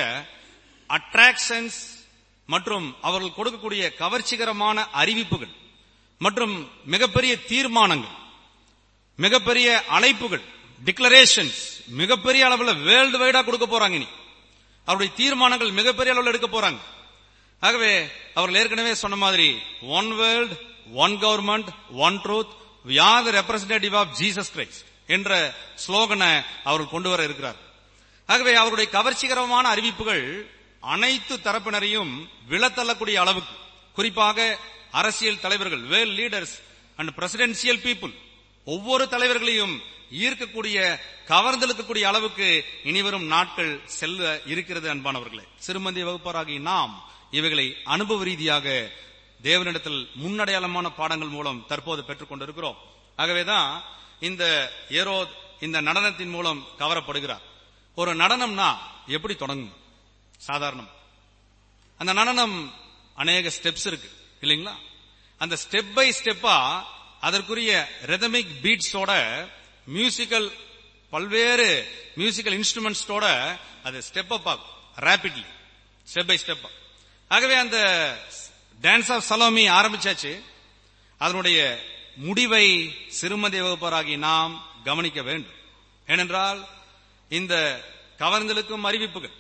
Speaker 3: அட்ராக்ஷன்ஸ் மற்றும் அவர்கள் கொடுக்கக்கூடிய கவர்ச்சிகரமான அறிவிப்புகள் மற்றும் மிகப்பெரிய தீர்மானங்கள் மிகப்பெரிய அழைப்புகள் டிக்ளரேஷன்ஸ் மிகப்பெரிய அளவில் வேர்ல்டு வைடா கொடுக்க போறாங்க இனி அவருடைய தீர்மானங்கள் மிகப்பெரிய அளவில் எடுக்க போறாங்க ஆகவே அவர்கள் ஏற்கனவே சொன்ன மாதிரி one world one government one truth we are the representative of Jesus Christ என்ற ஸ்லோகனை அவர்கள் கொண்டு வர இருக்கிறார் ஆகவே அவருடைய கவர்ச்சிகரமான அறிவிப்புகள் அனைத்து தரப்பினரையும் விழத்தள்ளக்கூடிய அளவுக்கு குறிப்பாக அரசியல் தலைவர்கள் world leaders and presidential people ஒவ்வொரு தலைவர்களையும் ஈர்க்கக்கூடிய கவர்ந்தெழுக்கக்கூடிய அளவுக்கு இனிவரும் நாட்கள் செல்ல இருக்கிறது அன்பானவர்களே சிறுமந்தி வகுப்பாராகி நாம் இவைகளை அனுபவ ரீதியாக தேவனிடத்தில் முன்னடையாளமான பாடங்கள் மூலம் தற்போது பெற்றுக் கொண்டிருக்கிறோம் ஆகவேதான் இந்த ஏரோ இந்த நடனத்தின் மூலம் கவரப்படுகிறார் ஒரு நடனம்னா எப்படி தொடங்கும் சாதாரணம் அந்த நடனம் அநேக ஸ்டெப்ஸ் இருக்கு இல்லைங்களா அந்த ஸ்டெப் பை ஸ்டெப்பா அதற்குரிய ரெதமிக் பீட்ஸோட மியூசிக்கல் பல்வேறு மியூசிக்கல் இன்ஸ்ட்ருமெண்ட்ஸோட அது ஸ்டெப் அப் ஆகும் ரேபிட்லி ஸ்டெப் பை ஸ்டெப் ஆகவே அந்த டான்ஸ் ஆஃப் சலோமி ஆரம்பிச்சாச்சு அதனுடைய முடிவை சிறுமதி வகுப்பராகி நாம் கவனிக்க வேண்டும் ஏனென்றால் இந்த கவர்ந்தலுக்கும் அறிவிப்புகள்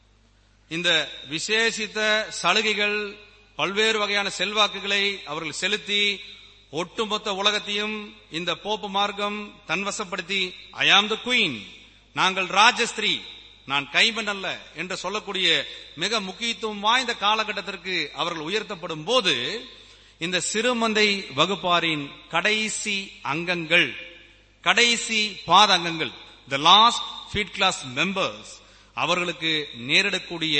Speaker 3: இந்த விசேஷித்த சலுகைகள் பல்வேறு வகையான செல்வாக்குகளை அவர்கள் செலுத்தி ஒட்டுமொத்த உலகத்தையும் இந்த போப்பு மார்க்கம் தன்வசப்படுத்தி ஐ ஆம் த குயின் நாங்கள் ராஜஸ்திரீ நான் கைமன் அல்ல என்று சொல்லக்கூடிய மிக முக்கியத்துவம் வாய்ந்த காலகட்டத்திற்கு அவர்கள் உயர்த்தப்படும் போது இந்த சிறுமந்தை வகுப்பாரின் கடைசி அங்கங்கள் கடைசி பாத அங்கங்கள் the last feet class members அவர்களுக்கு நேரிடக்கூடிய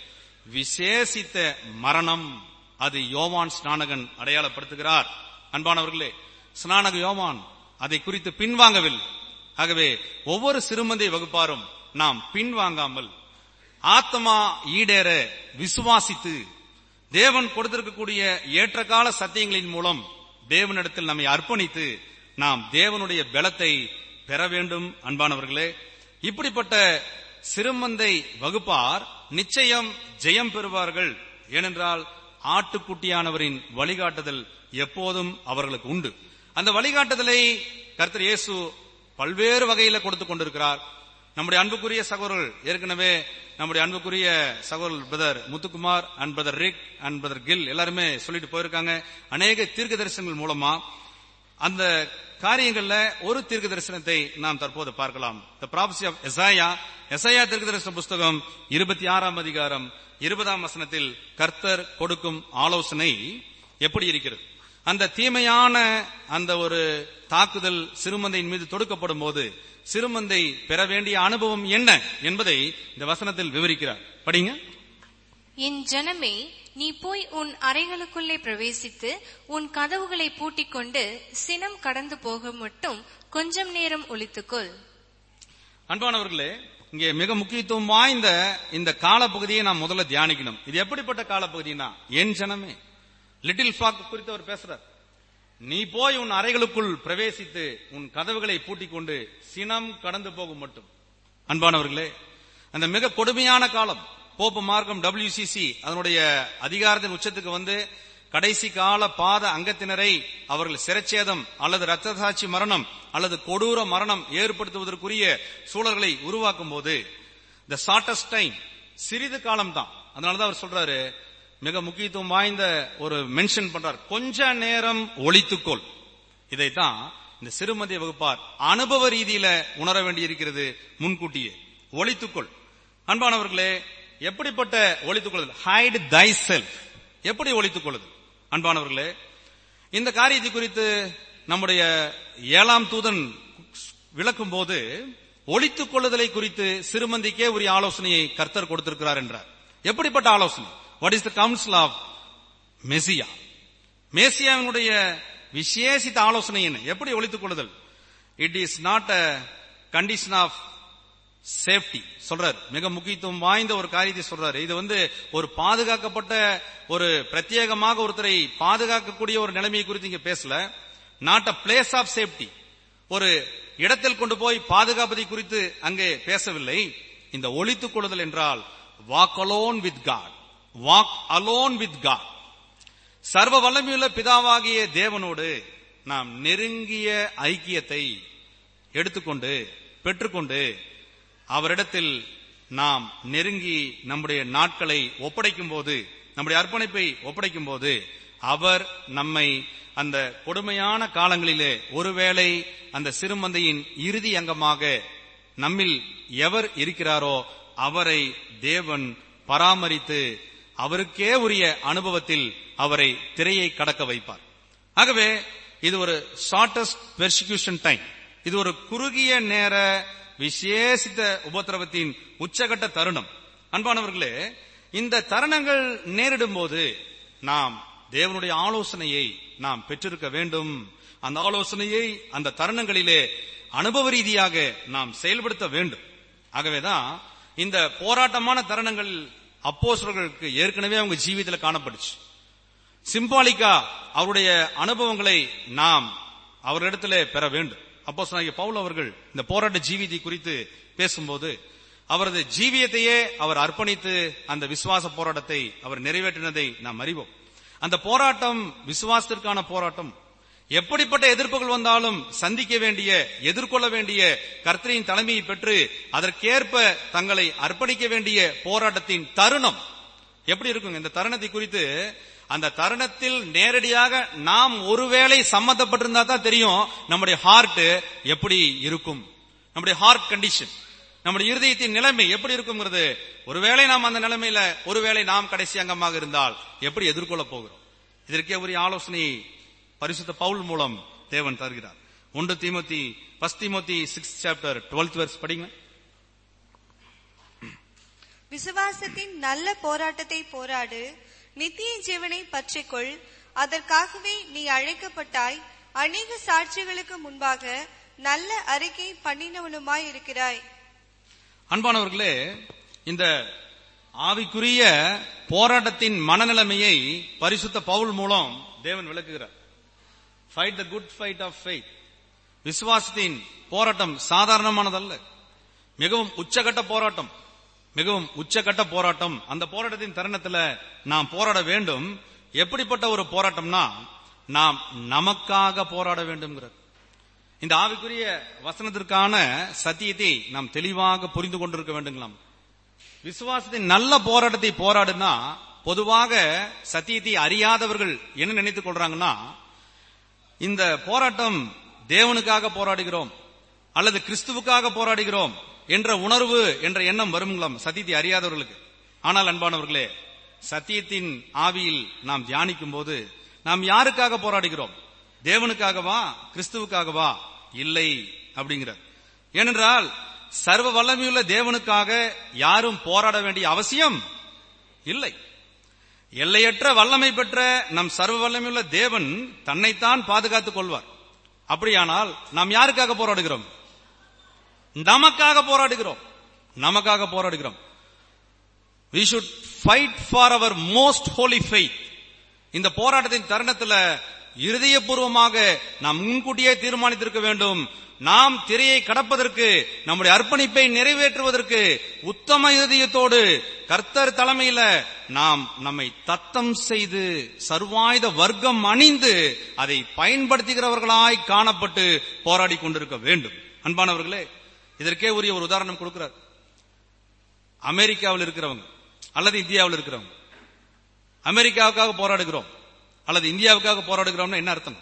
Speaker 3: விசேஷித்த மரணம் அது யோவான் ஸ்நானகன் அடையாளப்படுத்துகிறார் அன்பானவர்களே ஸ்நானக யோவான் அதை குறித்து பின்வாங்கவில்லை ஆகவே ஒவ்வொரு சிறுமந்தை வகுப்பாரும் நாம் பின்வாங்காமல் ஆத்மா ஈடேற விசுவாசித்து தேவன் கொடுத்திருக்கக்கூடிய ஏற்றகால சத்தியங்களின் மூலம் தேவனிடத்தில் நம்மை அர்ப்பணித்து நாம் தேவனுடைய பலத்தை பெற வேண்டும் அன்பானவர்களே இப்படிப்பட்ட சிறுமந்தை வகுப்பார் நிச்சயம் ஜெயம் பெறுவார்கள் ஏனென்றால் ஆட்டுக்குட்டியானவரின் வழிகாட்டுதல் எப்போதும் அவர்களுக்கு உண்டு அந்த வழிகாட்டுதலை கர்த்தர் இயேசு பல்வேறு வகையில கொடுத்துக் கொண்டிருக்கிறார் நம்முடைய அன்புக்குரிய சகோதரர்கள் ஏற்கனவே நம்முடைய அன்புக்குரிய சகோதரர் brother Muthukumar and brother Rick and brother Gill எல்லாருமே சொல்லிட்டு போயிருக்காங்க அநேக தீர்க்க தரிசனங்கள் மூலமா அந்த காரியங்கள்ல ஒரு தீர்க்க தரிசனத்தை நாம் தற்போது பார்க்கலாம் த ப்ராபசி ஆஃப் எசாயா எசாயா தீர்க்க தரிசன புஸ்தகம் இருபத்தி ஆறாம் அதிகாரம் இருபதாம் வசனத்தில் கர்த்தர் கொடுக்கும் ஆலோசனை எப்படி இருக்கிறது அந்த தீமையான அந்த ஒரு தாக்குதல் சிறுமந்தையின் மீது தொடுக்கப்படும் போது சிறுமந்தை பெற வேண்டிய அனுபவம் என்ன என்பதை இந்த வசனத்தில் விவரிக்கிறார் படிங்க
Speaker 4: என் ஜனமே நீ போய் உன் அறைகளுக்குள்ளே பிரவேசித்து உன் கதவுகளை பூட்டிக் கொண்டு சினம் கடந்து போக மட்டும் கொஞ்சம் நேரம் ஒளித்துக்கொள்
Speaker 3: அன்பானவர்களே இங்கே மிக முக்கியத்துவம் வாய்ந்த இந்த காலப்பகுதியை நாம் முதல்ல தியானிக்கணும் இது எப்படிப்பட்ட காலப்பகுதினா என் ஜனமே லிட்டில் ஃபாக் குறித்து அவர் பேசுறார் நீ போய் உன் அறைகளுக்குள் பிரவேசித்து உன் கதவுகளை பூட்டிக் கொண்டு சினம் கடந்து போகும் மட்டும் அன்பானவர்களே அந்த மிக கொடுமையான காலம் போப்பு மார்க்கம் டபிள்யூசிசி அதனுடைய அதிகாரத்தின் உச்சத்துக்கு வந்து கடைசி கால பாத அங்கத்தினரை அவர்கள் சிரச்சேதம் அல்லது ரத்த சாட்சி மரணம் அல்லது கொடூர மரணம் ஏற்படுத்துவதற்குரிய சூழல்களை உருவாக்கும் போது த ஷார்டஸ்ட் டைம் சிறிது காலம் தான் அதனாலதான் அவர் சொல்றாரு மிக முக்கியத்துவம் வாய்ந்த ஒரு மென்ஷன் பண்றார் கொஞ்ச நேரம் ஒழித்துக்கொள் இதைத்தான் இந்த சிறுமதிய வகுப்பார் அனுபவ ரீதியில உணர வேண்டியிருக்கிறது முன்கூட்டியே ஒழித்துக்கொள் அன்பானவர்களே எப்படிப்பட்ட ஒழித்துக் கொள்ளுதல் ஹைட் தை செல்ஃப் எப்படி ஒழித்துக் கொள்ளுதல் அன்பானவர்களே இந்த காரியத்தை குறித்து நம்முடைய ஏழாம் தூதன் விளக்கும் போது ஒழித்துக் கொள்ளுதலை குறித்து சிறுமந்திக்கே உரிய ஆலோசனையை கர்த்தர் கொடுத்திருக்கிறார் என்றார் எப்படிப்பட்ட ஆலோசனை what is the council of Messiah மேசியாவினுடைய விசேஷித்த ஆலோசனை என்ன எப்படி ஒழித்துக் கொள்ளுதல் it is not a condition of safety சொல்றாரு மிக முக்கியத்துவம் வாய்ந்த ஒரு காரியத்தை சொல்றாரு இது வந்து ஒரு பாதுகாக்கப்பட்ட ஒரு பிரத்யேகமாக ஒருத்தரை பாதுகாக்கக்கூடிய ஒரு நிலைமையை குறித்து இங்க பேசல not a place of safety ஒரு இடத்தில் கொண்டு போய் பாதுகாப்பதை குறித்து அங்கே பேசவில்லை இந்த ஒழித்துக் கொள்ளுதல் என்றால் walk alone with God walk alone with God சர்வ வல்லமையுள்ள பிதாவாகிய தேவனோடு நாம் நெருங்கிய ஐக்கியத்தை எடுத்துக்கொண்டு பெற்றுக்கொண்டு அவரிடத்தில் நாம் நெருங்கி நம்முடைய நாட்களை ஒப்படைக்கும் போது நம்முடைய அர்ப்பணிப்பை ஒப்படைக்கும் போது அவர் நம்மை அந்த கொடுமையான காலங்களிலே ஒருவேளை அந்த சிறுமந்தையின் இறுதி அங்கமாக நம்மில் எவர் இருக்கிறாரோ அவரை தேவன் பராமரித்து அவருக்கே உரிய அனுபவத்தில் அவரை திரையை கடக்க வைப்பார் ஆகவே இது ஒரு ஷார்டஸ்ட் பெர்சிக்யூஷன் டைம் இது ஒரு குறுகிய நேர விசேஷித்த உபத்திரவத்தின் உச்சகட்ட தருணம் அன்பானவர்களே இந்த தருணங்கள் நேரிடும் போது நாம் தேவனுடைய ஆலோசனையை நாம் பெற்றிருக்க வேண்டும் அந்த ஆலோசனையை அந்த தருணங்களிலே அனுபவ ரீதியாக நாம் செயல்படுத்த வேண்டும் ஆகவேதான் இந்த போராட்டமான தருணங்கள் அப்போஸ்தலர்களுக்கு ஏற்கனவே அவங்க ஜீவிதத்தில் காணப்பட்டுச்சு சிம்பாலிக்கா அவருடைய அனுபவங்களை நாம் அவரிடத்திலே பெற வேண்டும் அப்போ பவுல் அவர்கள் இந்த போராட்ட ஜீவிதை குறித்து பேசும்போது அவரது ஜீவியத்தையே அவர் அர்ப்பணித்து அந்த விசுவாச போராட்டத்தை அவர் நிறைவேற்றினதை நாம் அறிவோம் அந்த போராட்டம் விசுவாசத்திற்கான போராட்டம் எப்படிப்பட்ட எதிர்ப்புகள் வந்தாலும் சந்திக்க வேண்டிய எதிர்கொள்ள வேண்டிய கர்த்தரின் தலைமையை பெற்று அதற்கேற்ப தங்களை அர்ப்பணிக்க வேண்டிய போராட்டத்தின் தருணம் எப்படி இருக்குங்க இந்த தருணத்தை குறித்து அந்த தருணத்தில் நேரடியாக நாம் ஒருவேளை சம்பந்தப்பட்டிருந்தா தான் தெரியும் நம்முடைய ஹார்ட் எப்படி இருக்கும் நம்முடைய ஹார்ட் கண்டிஷன் நம்முடைய இருதயத்தின் நிலைமை எப்படி இருக்குங்கிறது ஒருவேளை நாம் அந்த நிலைமையில ஒருவேளை நாம் கடைசி அங்கமாக இருந்தால் எப்படி எதிர்கொள்ள போகிறோம் இதற்கே உரிய ஆலோசனை பரிசுத்த பவுல் மூலம் தேவன் தருகிறார் ஒன்று Timothy first Timothy six chapter twelfth verse படிங்க
Speaker 1: விசுவாசத்தின் நல்ல போராட்டத்தை போராடு நித்திய ஜீவனை பற்றிக்கொள் அதற்காகவே நீ அழைக்கப்பட்டாய் அநேக சாட்சிகளுக்கு முன்பாக நல்ல அறிக்கை பண்ணினவனுமாய் இருக்கிறாய்
Speaker 3: அன்பானவர்களே இந்த ஆவிக்குரிய போராட்டத்தின் மனநிலைமையை பரிசுத்த பவுல் மூலம் தேவன் விளக்குகிறார் fight the good fight of faith விசுவாசத்தின் போராட்டம் சாதாரணமானதல்ல மிகவும் உச்சகட்ட போராட்டம் மிகவும் உச்சகட்ட போராட்டம் அந்த போராட்டத்தின் தருணத்துல நாம் போராட வேண்டும் எப்படிப்பட்ட ஒரு போராட்டம்னா நாம் நமக்காக போராட வேண்டும்ங்கிறது இந்த ஆவிக்குரிய வசனத்திற்கான சத்தியத்தை நாம் தெளிவாக புரிந்து கொண்டிருக்க வேண்டுங்களாம் விசுவாசத்தின் நல்ல போராட்டத்தை போராடுனா பொதுவாக சத்தியத்தை அறியாதவர்கள் என்ன நினைத்துக் கொள்றாங்கன்னா இந்த போராட்டம் தேவனுக்காக போராடுகிறோம் அல்லது கிறிஸ்துவுக்காக போராடுகிறோம் என்ற உணர்வு என்ற எண்ணம் வருங்களாம் சத்தியத்தை அறியாதவர்களுக்கு ஆனால் அன்பானவர்களே சத்தியத்தின் ஆவியில் நாம் தியானிக்கும் போது நாம் யாருக்காக போராடுகிறோம் தேவனுக்காகவா கிறிஸ்துவுக்காகவா இல்லை அப்படிங்கிறார் ஏனென்றால் சர்வ வல்லமையுள்ள தேவனுக்காக யாரும் போராட வேண்டிய அவசியம் இல்லை எல்லையற்ற வல்லமை பெற்ற நம் சர்வ வல்லமையுள்ள தேவன் தன்னைத்தான் பாதுகாத்துக் கொள்வார் அப்படியானால் நாம் யாருக்காக போராடுகிறோம் நமக்காக போராடுகிறோம் நமக்காக போராடுகிறோம் we should fight for our most holy faith இந்த போராட்டத்தின் தருணத்துல இருதயபூர்வமாக நாம் முன்கூட்டியே தீர்மானித்திருக்க வேண்டும் நாம் திரையை கடப்பதற்கு நம்முடைய அர்ப்பணிப்பை நிறைவேற்றுவதற்கு உத்தம இதயத்தோடு கர்த்தர் தலைமையில நாம் நம்மை தத்தம் செய்து சர்வாயுத வர்க்கம் அணிந்து அதை பயன்படுத்துகிறவர்களாய் காணப்பட்டு போராடி கொண்டிருக்க வேண்டும் அன்பானவர்களே இதற்கே உரிய ஒரு உதாரணம் கொடுக்கிறார் அமெரிக்காவில் இருக்கிறவங்க அல்லது இந்தியாவில் இருக்கிறவங்க அமெரிக்காவுக்காக போராடுகிறோம் அல்லது இந்தியாவுக்காக போராடுகிறோம்னா என்ன அர்த்தம்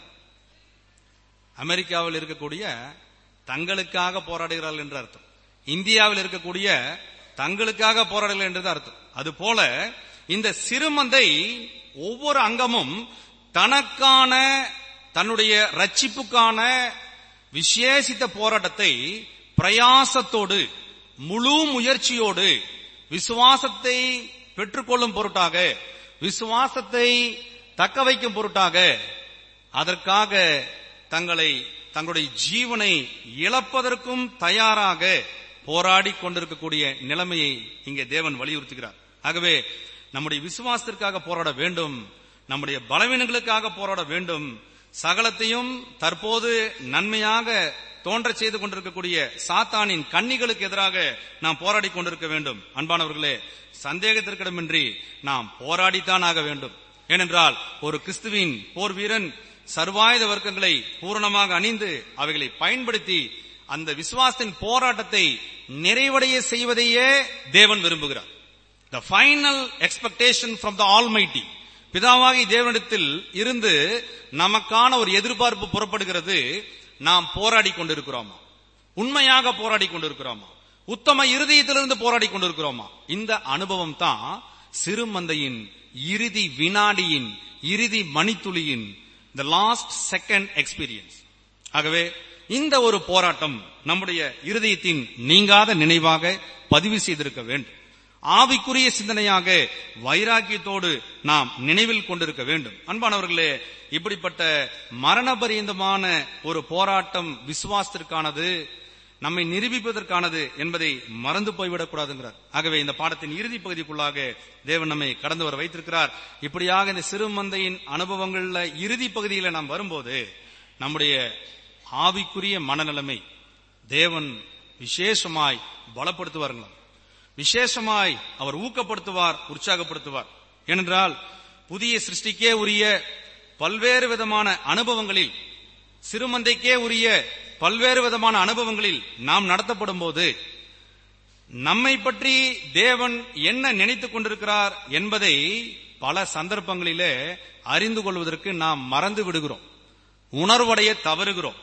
Speaker 3: அமெரிக்காவில் இருக்கக்கூடிய தங்களுக்காக போராடுகிறார்கள் என்ற அர்த்தம் இந்தியாவில் இருக்கக்கூடிய தங்களுக்காக போராடல என்றது அர்த்தம் அது போல இந்த சிறுமந்தை ஒவ்வொரு அங்கமும் தனக்கான தன்னுடைய ரட்சிப்புக்கான விசேஷித்த போராட்டத்தை பிரயாசத்தோடு முழு முயற்சியோடு விசுவாசத்தை பெற்றுக்கொள்ளும் பொருட்டாக விசுவாசத்தை தக்க வைக்கும் பொருட்டாக அதற்காக தங்களை தங்களுடைய ஜீவனை இழப்பதற்கும் தயாராக போராடி கொண்டிருக்கக்கூடிய நிலைமையை இங்கே தேவன் வலியுறுத்துகிறார் ஆகவே நம்முடைய விசுவாசத்திற்காக போராட வேண்டும் நம்முடைய பலவீனங்களுக்காக போராட வேண்டும் சகலத்தையும் தற்போது நன்மையாக தோன்ற செய்து கொண்டிருக்கக்கூடிய சாத்தானின் கன்னிகளுக்கு எதிராக நாம் போராடி கொண்டிருக்க வேண்டும் அன்பானவர்களே சந்தேகத்திற்கிடமின்றி நாம் போராடித்தான் ஆக வேண்டும் ஏனென்றால் ஒரு கிறிஸ்துவின் போர் வீரன் சர்வாயுத வர்க்கங்களை பூரணமாக அணிந்து அவைகளை பயன்படுத்தி அந்த விசுவாசத்தின் போராட்டத்தை நிறைவடைய செய்வதையே தேவன் விரும்புகிறார் the final expectation from the Almighty பிதாவாகி தேவனிடத்தில் இருந்து நமக்கான ஒரு எதிர்பார்ப்பு புறப்படுகிறது நாம் போராடி கொண்டிருக்கிறோமா உண்மையாக போராடி கொண்டிருக்கிறோமா உத்தம இருதயத்திலிருந்து போராடி கொண்டிருக்கிறோமா இந்த அனுபவம் தான் சிறுமந்தையின் இறுதி வினாடியின் இறுதி மணித்துளியின் த லாஸ்ட் செகண்ட் எக்ஸ்பீரியன்ஸ் ஆகவே இந்த ஒரு போராட்டம் நம்முடைய இருதயத்தின் நீங்காத நினைவாக பதிவு செய்திருக்க வேண்டும் ஆவிக்குரிய சிந்தனையாக வைராக்கியத்தோடு நாம் நினைவில் கொண்டிருக்க வேண்டும் அன்பானவர்களே இப்படிப்பட்ட மரணபரியந்தமான ஒரு போராட்டம் விசுவாசத்திற்கானது நம்மை நிரூபிப்பதற்கானது என்பதை மறந்து போய்விடக் கூடாதுங்கிறார் ஆகவே இந்த பாடத்தின் இறுதி பகுதிக்குள்ளாக தேவன் நம்மை கடந்து வர வைத்திருக்கிறார் இப்படியாக இந்த சிறுமந்தையின் அனுபவங்கள்ல இறுதி பகுதியில நாம் வரும்போது நம்முடைய ஆவிக்குரிய மனநிலைமை தேவன் விசேஷமாய் பலப்படுத்துவார்களாம் விசேஷமாய் அவர் ஊக்கப்படுத்துவார் உற்சாகப்படுத்துவார் ஏனென்றால் புதிய சிருஷ்டிக்கே உரிய பல்வேறு விதமான அனுபவங்களில் சிறுமந்தைக்கே உரிய பல்வேறு விதமான அனுபவங்களில் நாம் நடத்தப்படும் போது நம்மை பற்றி தேவன் என்ன நினைத்துக் கொண்டிருக்கிறார் என்பதை பல சந்தர்ப்பங்களிலே அறிந்து கொள்வதற்கு நாம் மறந்து விடுகிறோம் உணர்வடைய தவறுகிறோம்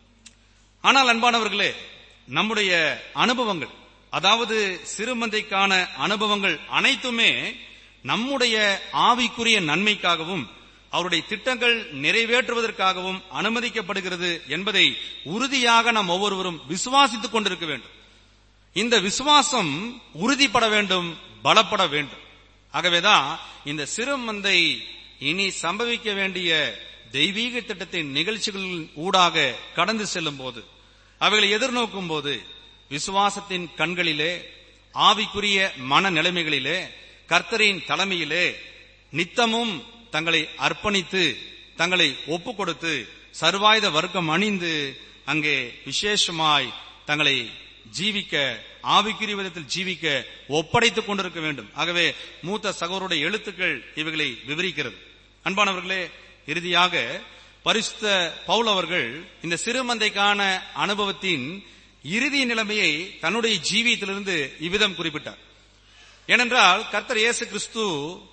Speaker 3: ஆனால் அன்பானவர்களே நம்முடைய அனுபவங்கள் அதாவது சிறுமந்தைக்கான அனுபவங்கள் அனைத்துமே நம்முடைய ஆவிக்குரிய நன்மைக்காகவும் அவருடைய திட்டங்கள் நிறைவேற்றுவதற்காகவும் அனுமதிக்கப்படுகிறது என்பதை உறுதியாக நாம் ஒவ்வொருவரும் விசுவாசித்துக் கொண்டிருக்க வேண்டும் இந்த விசுவாசம் உறுதிப்பட வேண்டும் பலப்பட வேண்டும் ஆகவேதான் இந்த சிறுமந்தை இனி சம்பவிக்க வேண்டிய தெய்வீக திட்டத்தின் நிகழ்ச்சிகளின் ஊடாக கடந்து செல்லும் போது அவைகளை எதிர்நோக்கும் போது விசுவாசத்தின் கண்களிலே ஆவிக்குரிய மன நிலைமைகளிலே கர்த்தரின் தலைமையிலே நித்தமும் தங்களை அர்ப்பணித்து தங்களை ஒப்பு கொடுத்து சர்வாயுத வர்க்கம் அணிந்து அங்கே விசேஷமாய் தங்களை ஜீவிக்க ஆவிக்குரிய விதத்தில் ஜீவிக்க ஒப்படைத்துக் கொண்டிருக்க வேண்டும் ஆகவே மூத்த சகோதரருடைய எழுத்துக்கள் இவைகளை விவரிக்கிறது அன்பானவர்களே இறுதியாக பரிசுத்த பவுல் அவர்கள் இந்த சிறுமந்தைக்கான அனுபவத்தின் இறுதி நிலைமையை தன்னுடைய ஜீவியத்திலிருந்து இவ்விதம் குறிப்பிட்டார் ஏனென்றால் கர்த்தர் இயேசு கிறிஸ்து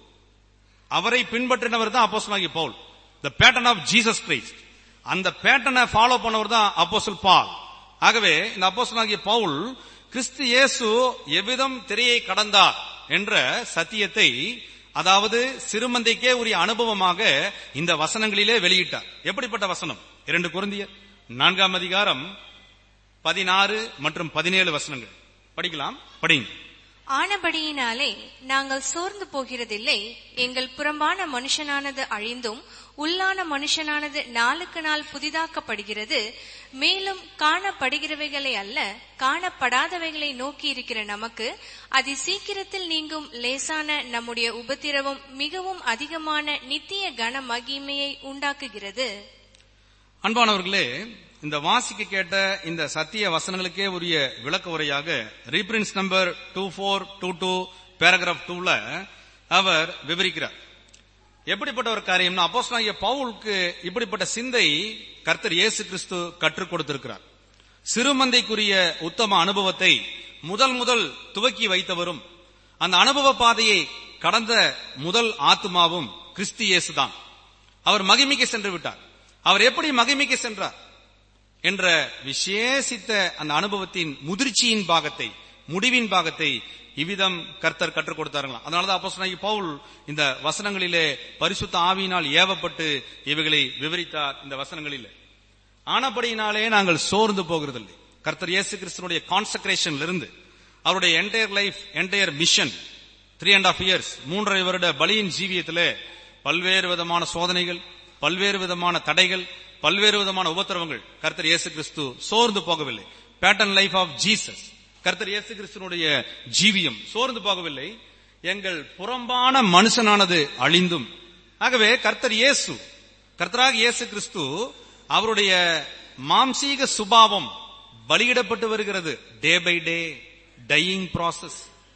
Speaker 3: அவரை பின்பற்றினவர் தான் அப்போஸ்தலனாகிய பவுல் the pattern of Jesus Christ அந்த பேட்டனை ஃபாலோ பண்ணவர் தான் அப்போஸ்தல் பால் ஆகவே இந்த அப்போஸ்தலனாகிய பவுல் கிறிஸ்து இயேசு எவ்விதம் திரையை கடந்தார் என்ற சத்தியத்தை அதாவது சிறுமந்தைக்கே உரிய அனுபவமாக இந்த வசனங்களிலே வெளியிட்டார் எப்படிப்பட்ட வசனம் இரண்டு குருந்தியர் நான்காம் அதிகாரம் பதினாறு மற்றும் பதினேழு வசனங்கள் படிக்கலாம் படிங்க
Speaker 4: ஆனபடியினாலே நாங்கள் சோர்ந்து போகிறதில்லை எங்கள் புறம்பான மனுஷனானது அழிந்தும் உள்ளான மனுஷனானது நாளுக்கு நாள் புதிதாக்கப்படுகிறது மேலும் காணப்படுகிறவைகளை அல்ல காணப்படாதவைகளை நோக்கி இருக்கிற நமக்கு அதி சீக்கிரத்தில் நீங்கும் லேசான நம்முடைய உபத்திரவம் மிகவும் அதிகமான நித்திய கன மகிமையை உண்டாக்குகிறது
Speaker 3: அன்பானவர்களே இந்த வாசிக்க கேட்ட இந்த சத்திய வசனங்களுக்கே உரிய விளக்க உரையாக reprints number two four two two paragraph டூல அவர் விவரிக்கிறார் எப்படிப்பட்ட ஒரு காரியம்னா அப்போஸ்தலனாகிய பவுலுக்கு இப்படிப்பட்ட சிந்தை கர்த்தர் இயேசு கிறிஸ்து கற்றுக் கொடுத்திருக்கிறார் சிறுமந்தைக்குரிய உத்தம அனுபவத்தை முதல் முதல் துவக்கி வைத்தவரும் அந்த அனுபவ பாதையை கடந்த முதல் ஆத்மாவும் கிறிஸ்து இயேசுதான் அவர் மகிமைக்கு சென்று விட்டார் அவர் எப்படி மகிமைக்கு சென்றார் என்ற விசேஷித்த அந்த அனுபவத்தின் முதிர்ச்சியின் பாகத்தை முடிவின் பாகத்தை இவ்விதம் கர்த்தர் கற்றுக் கொடுத்தார்களாம் அதனாலதான் அப்போஸ்தலனாகிய பவுல் இந்த வசனங்களிலே பரிசுத்த ஆவியினால் ஏவப்பட்டு இவைகளை விவரித்தார் இந்த வசனங்களிலே ஆனபடியினாலே நாங்கள் சோர்ந்து போகிறதில்லை கர்த்தர் இயேசு கிறிஸ்துனுடைய கான்சக்ரேஷன்ல இருந்து அவருடைய entire life entire mission three and half years மூன்றரை வருட பலியின் ஜீவியத்திலே பல்வேறு விதமான சோதனைகள் பல்வேறு விதமான தடைகள் பல்வேறு விதமான உபத்திரவங்கள் கர்த்தர் இயேசு கிறிஸ்து சோர்ந்து போகவில்லை பேட்டர்ன் லைஃப் ஆஃப் ஜீசஸ் கர்த்தர் இயேசு கிறிஸ்துனுடைய ஜீவியம் சோர்ந்து போகவில்லை எங்கள் புறம்பான மனுஷனானது அழிந்தும் ஆகவே கர்த்தர் இயேசு கர்த்தராக இயேசு கிறிஸ்து அவருடைய மாம்சீக சுபாவம் பலியிடப்பட்டு வருகிறது day by day dying process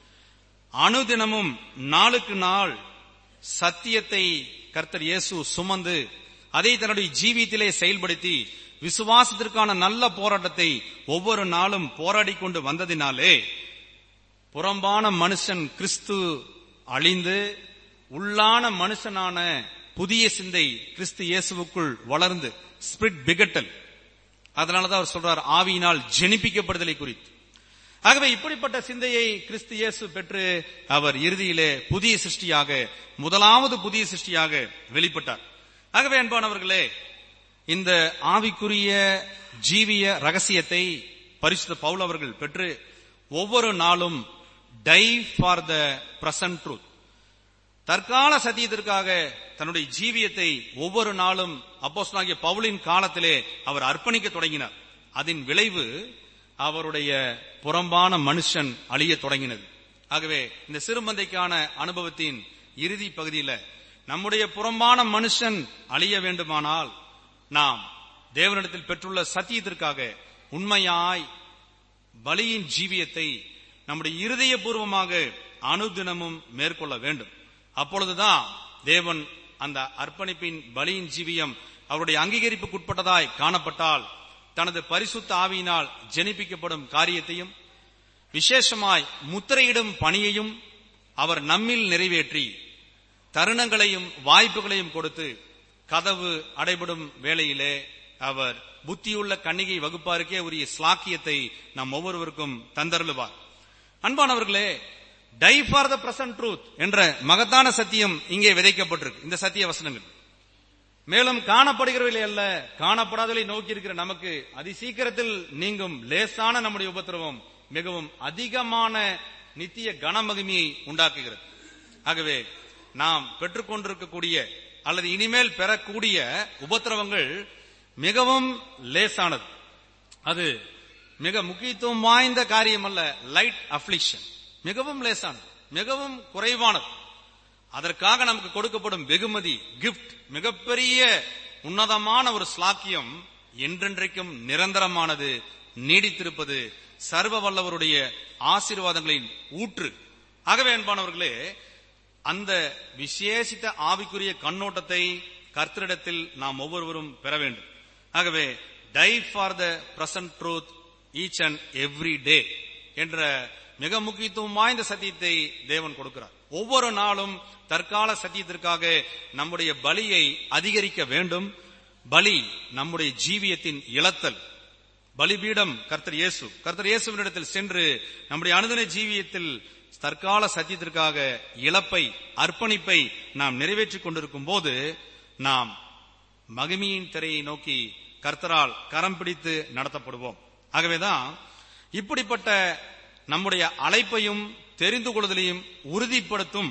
Speaker 3: அனுதினமும் நாளுக்கு நாள் சத்தியத்தை கர்த்தர் இயேசு சுமந்து அதை தன்னுடைய ஜீவியத்திலே செயல்படுத்தி விசுவாசத்திற்கான நல்ல போராட்டத்தை ஒவ்வொரு நாளும் போராடி கொண்டு வந்ததினாலே புறம்பான மனுஷன் கிறிஸ்து அழிந்து உள்ளான மனுஷனான புதிய சிந்தை கிறிஸ்து இயேசுவுக்குள் வளர்ந்து ஸ்பிரிட் பிகட்டல் அதனாலதான் அவர் சொல்றார் ஆவியினால் ஜெனிப்பிக்கப்படுதலை குறித்து ஆகவே இப்படிப்பட்ட சிந்தையை கிறிஸ்து இயேசு பெற்று அவர் இறுதியிலே புதிய சிருஷ்டியாக முதலாவது புதிய சிருஷ்டியாக வெளிப்பட்டார் ஆகவே அன்பானவர்களே இந்த ஆவிக்குரிய ஜீவிய ரகசியத்தை பரிசுத்த பவுல் அவர்கள் பெற்று ஒவ்வொரு நாளும் die for the present truth தற்கால சத்தியத்திற்காக தன்னுடைய ஜீவியத்தை ஒவ்வொரு நாளும் அப்போஸ்தலனாகிய பவுலின் காலத்திலே அவர் அர்ப்பணிக்க தொடங்கினார் அதன் விளைவு அவருடைய புறம்பான மனுஷன் அழியத் தொடங்கினது ஆகவே இந்த சிறுமந்தைக்கான அனுபவத்தின் இறுதி பகுதியில நம்முடைய புறம்பான மனுஷன் அழிய வேண்டுமானால் நாம் தேவனிடத்தில் பெற்றுள்ள சத்தியத்திற்காக உண்மையாய் பலியின் ஜீவியத்தை நம்முடைய இருதயபூர்வமாக அனுதினமும் மேற்கொள்ள வேண்டும் அப்பொழுதுதான் தேவன் அந்த அர்ப்பணிப்பின் பலியின் ஜீவியம் அவருடைய அங்கீகரிப்புக்குட்பட்டதாய் காணப்பட்டால் தனது பரிசுத்த ஆவியினால் ஜெனிப்பிக்கப்படும் காரியத்தையும் விசேஷமாய் முத்திரையிடும் பணியையும் அவர் நம்மில் நிறைவேற்றி தருணங்களையும் வாய்ப்புகளையும் கொடுத்து கதவு அடைபடும் வேளையிலே அவர் புத்தியுள்ள கன்னிகை வகுப்பாருக்கே உரிய ஸ்லாக்கியத்தை நம் ஒவ்வொருவருக்கும் தந்தருளுவார் அன்பானவர்களே die for the present truth என்ற மகத்தான சத்தியம் இங்கே விதைக்கப்பட்டிருக்கு இந்த சத்திய வசனங்கள் மேலும் காணப்படுகிறவர்களை அல்ல காணப்படாதவர்களை நோக்கி இருக்கிற நமக்கு அதி சீக்கிரத்தில் நீங்கும் லேசான நம்முடைய உபத்திரவம் மிகவும் அதிகமான நித்திய கனமகிமையை உண்டாக்குகிறது ஆகவே நாம் பெற்றுக்கொண்டிருக்கக்கூடிய அல்லது இனிமேல் பெறக்கூடிய உபத்திரவங்கள் மிகவும் லேசானது அது மிக முக்கியத்துவம் வாய்ந்த காரியம் அல்ல லைட் அப்ளிஷன் மிகவும் லேசானது மிகவும் குறைவானது அதற்காக நமக்கு கொடுக்கப்படும் வெகுமதி கிஃப்ட் மிகப்பெரிய உன்னதமான ஒரு ஸ்லாக்கியம் என்றென்றைக்கும் நிரந்தரமானது நீடித்திருப்பது சர்வ வல்லவருடைய ஆசீர்வாதங்களின் ஊற்று ஆகவே அன்பானவர்களே அந்த விசேஷித்த ஆவிக்குரிய கண்ணோட்டத்தை கர்த்தரிடத்தில் நாம் ஒவ்வொருவரும் பெற வேண்டும் ஆகவே die for the present truth each and every day என்ற மிக முக்கியத்துவம் வாய்ந்த சத்தியத்தை தேவன் கொடுக்கிறார் ஒவ்வொரு நாளும் தற்கால சத்தியத்திற்காக நம்முடைய பலியை அதிகரிக்க வேண்டும் பலி நம்முடைய ஜீவியத்தின் இழத்தல் பலிபீடம் கர்த்தர் இயேசு கர்த்தர் இயேசுவினிடத்தில் சென்று நம்முடைய அனுதின ஜீவியத்தில் தற்கால சத்தியத்திற்காக இழப்பை அர்ப்பணிப்பை நாம் நிறைவேற்றிக் கொண்டிருக்கும் போது நாம் மகிமையின் திரையை நோக்கி கர்த்தரால் கரம் பிடித்து நடத்தப்படுவோம் ஆகவேதான் இப்படிப்பட்ட நம்முடைய அழைப்பையும் தெரிந்து கொள்வதிலையும் உறுதிப்படுத்தும்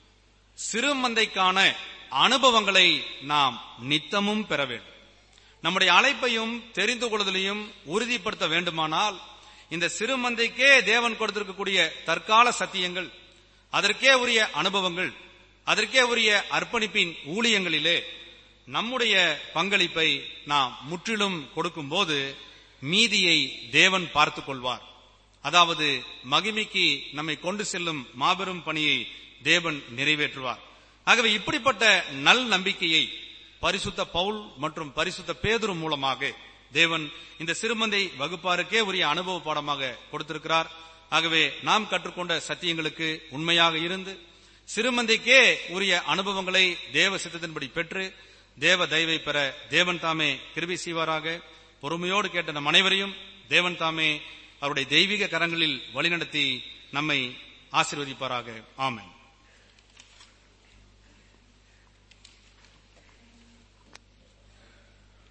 Speaker 3: சிறுமந்தைக்கான அனுபவங்களை நாம் நித்தமும் பெற வேண்டும் நம்முடைய அழைப்பையும் தெரிந்து கொள்வதிலையும் உறுதிப்படுத்த வேண்டுமானால் இந்த சிறுமந்தைக்கே தேவன் கொடுத்திருக்கக்கூடிய தற்கால சத்தியங்கள் அதற்கே உரிய அனுபவங்கள் அதற்கே உரிய அர்ப்பணிப்பின் ஊழியங்களிலே நம்முடைய பங்களிப்பை நாம் முற்றிலும் கொடுக்கும் போது மீதியை தேவன் பார்த்துக் கொள்வார் அதாவது மகிமைக்கு நம்மை கொண்டு செல்லும் மாபெரும் பணியை தேவன் நிறைவேற்றுவார் ஆகவே இப்படிப்பட்ட நல் நம்பிக்கையை பரிசுத்த பவுல் மற்றும் பரிசுத்த பேதுரு மூலமாக தேவன் இந்த சிறுமந்தை வகுப்பாருக்கே உரிய அனுபவ பாடமாக கொடுத்திருக்கிறார் ஆகவே நாம் கற்றுக்கொண்ட சத்தியங்களுக்கு உண்மையாக இருந்து சிறுமந்தைக்கே உரிய அனுபவங்களை தேவ சித்தத்தின்படி பெற்று தேவ தயவை பெற தேவன் தாமே கிருபி செய்வாராக பொறுமையோடு கேட்ட நம் அனைவரையும் தேவன் தாமே அவருடைய தெய்வீக கரங்களில் வழிநடத்தி நம்மை ஆசீர்வதிப்பாராக ஆமென்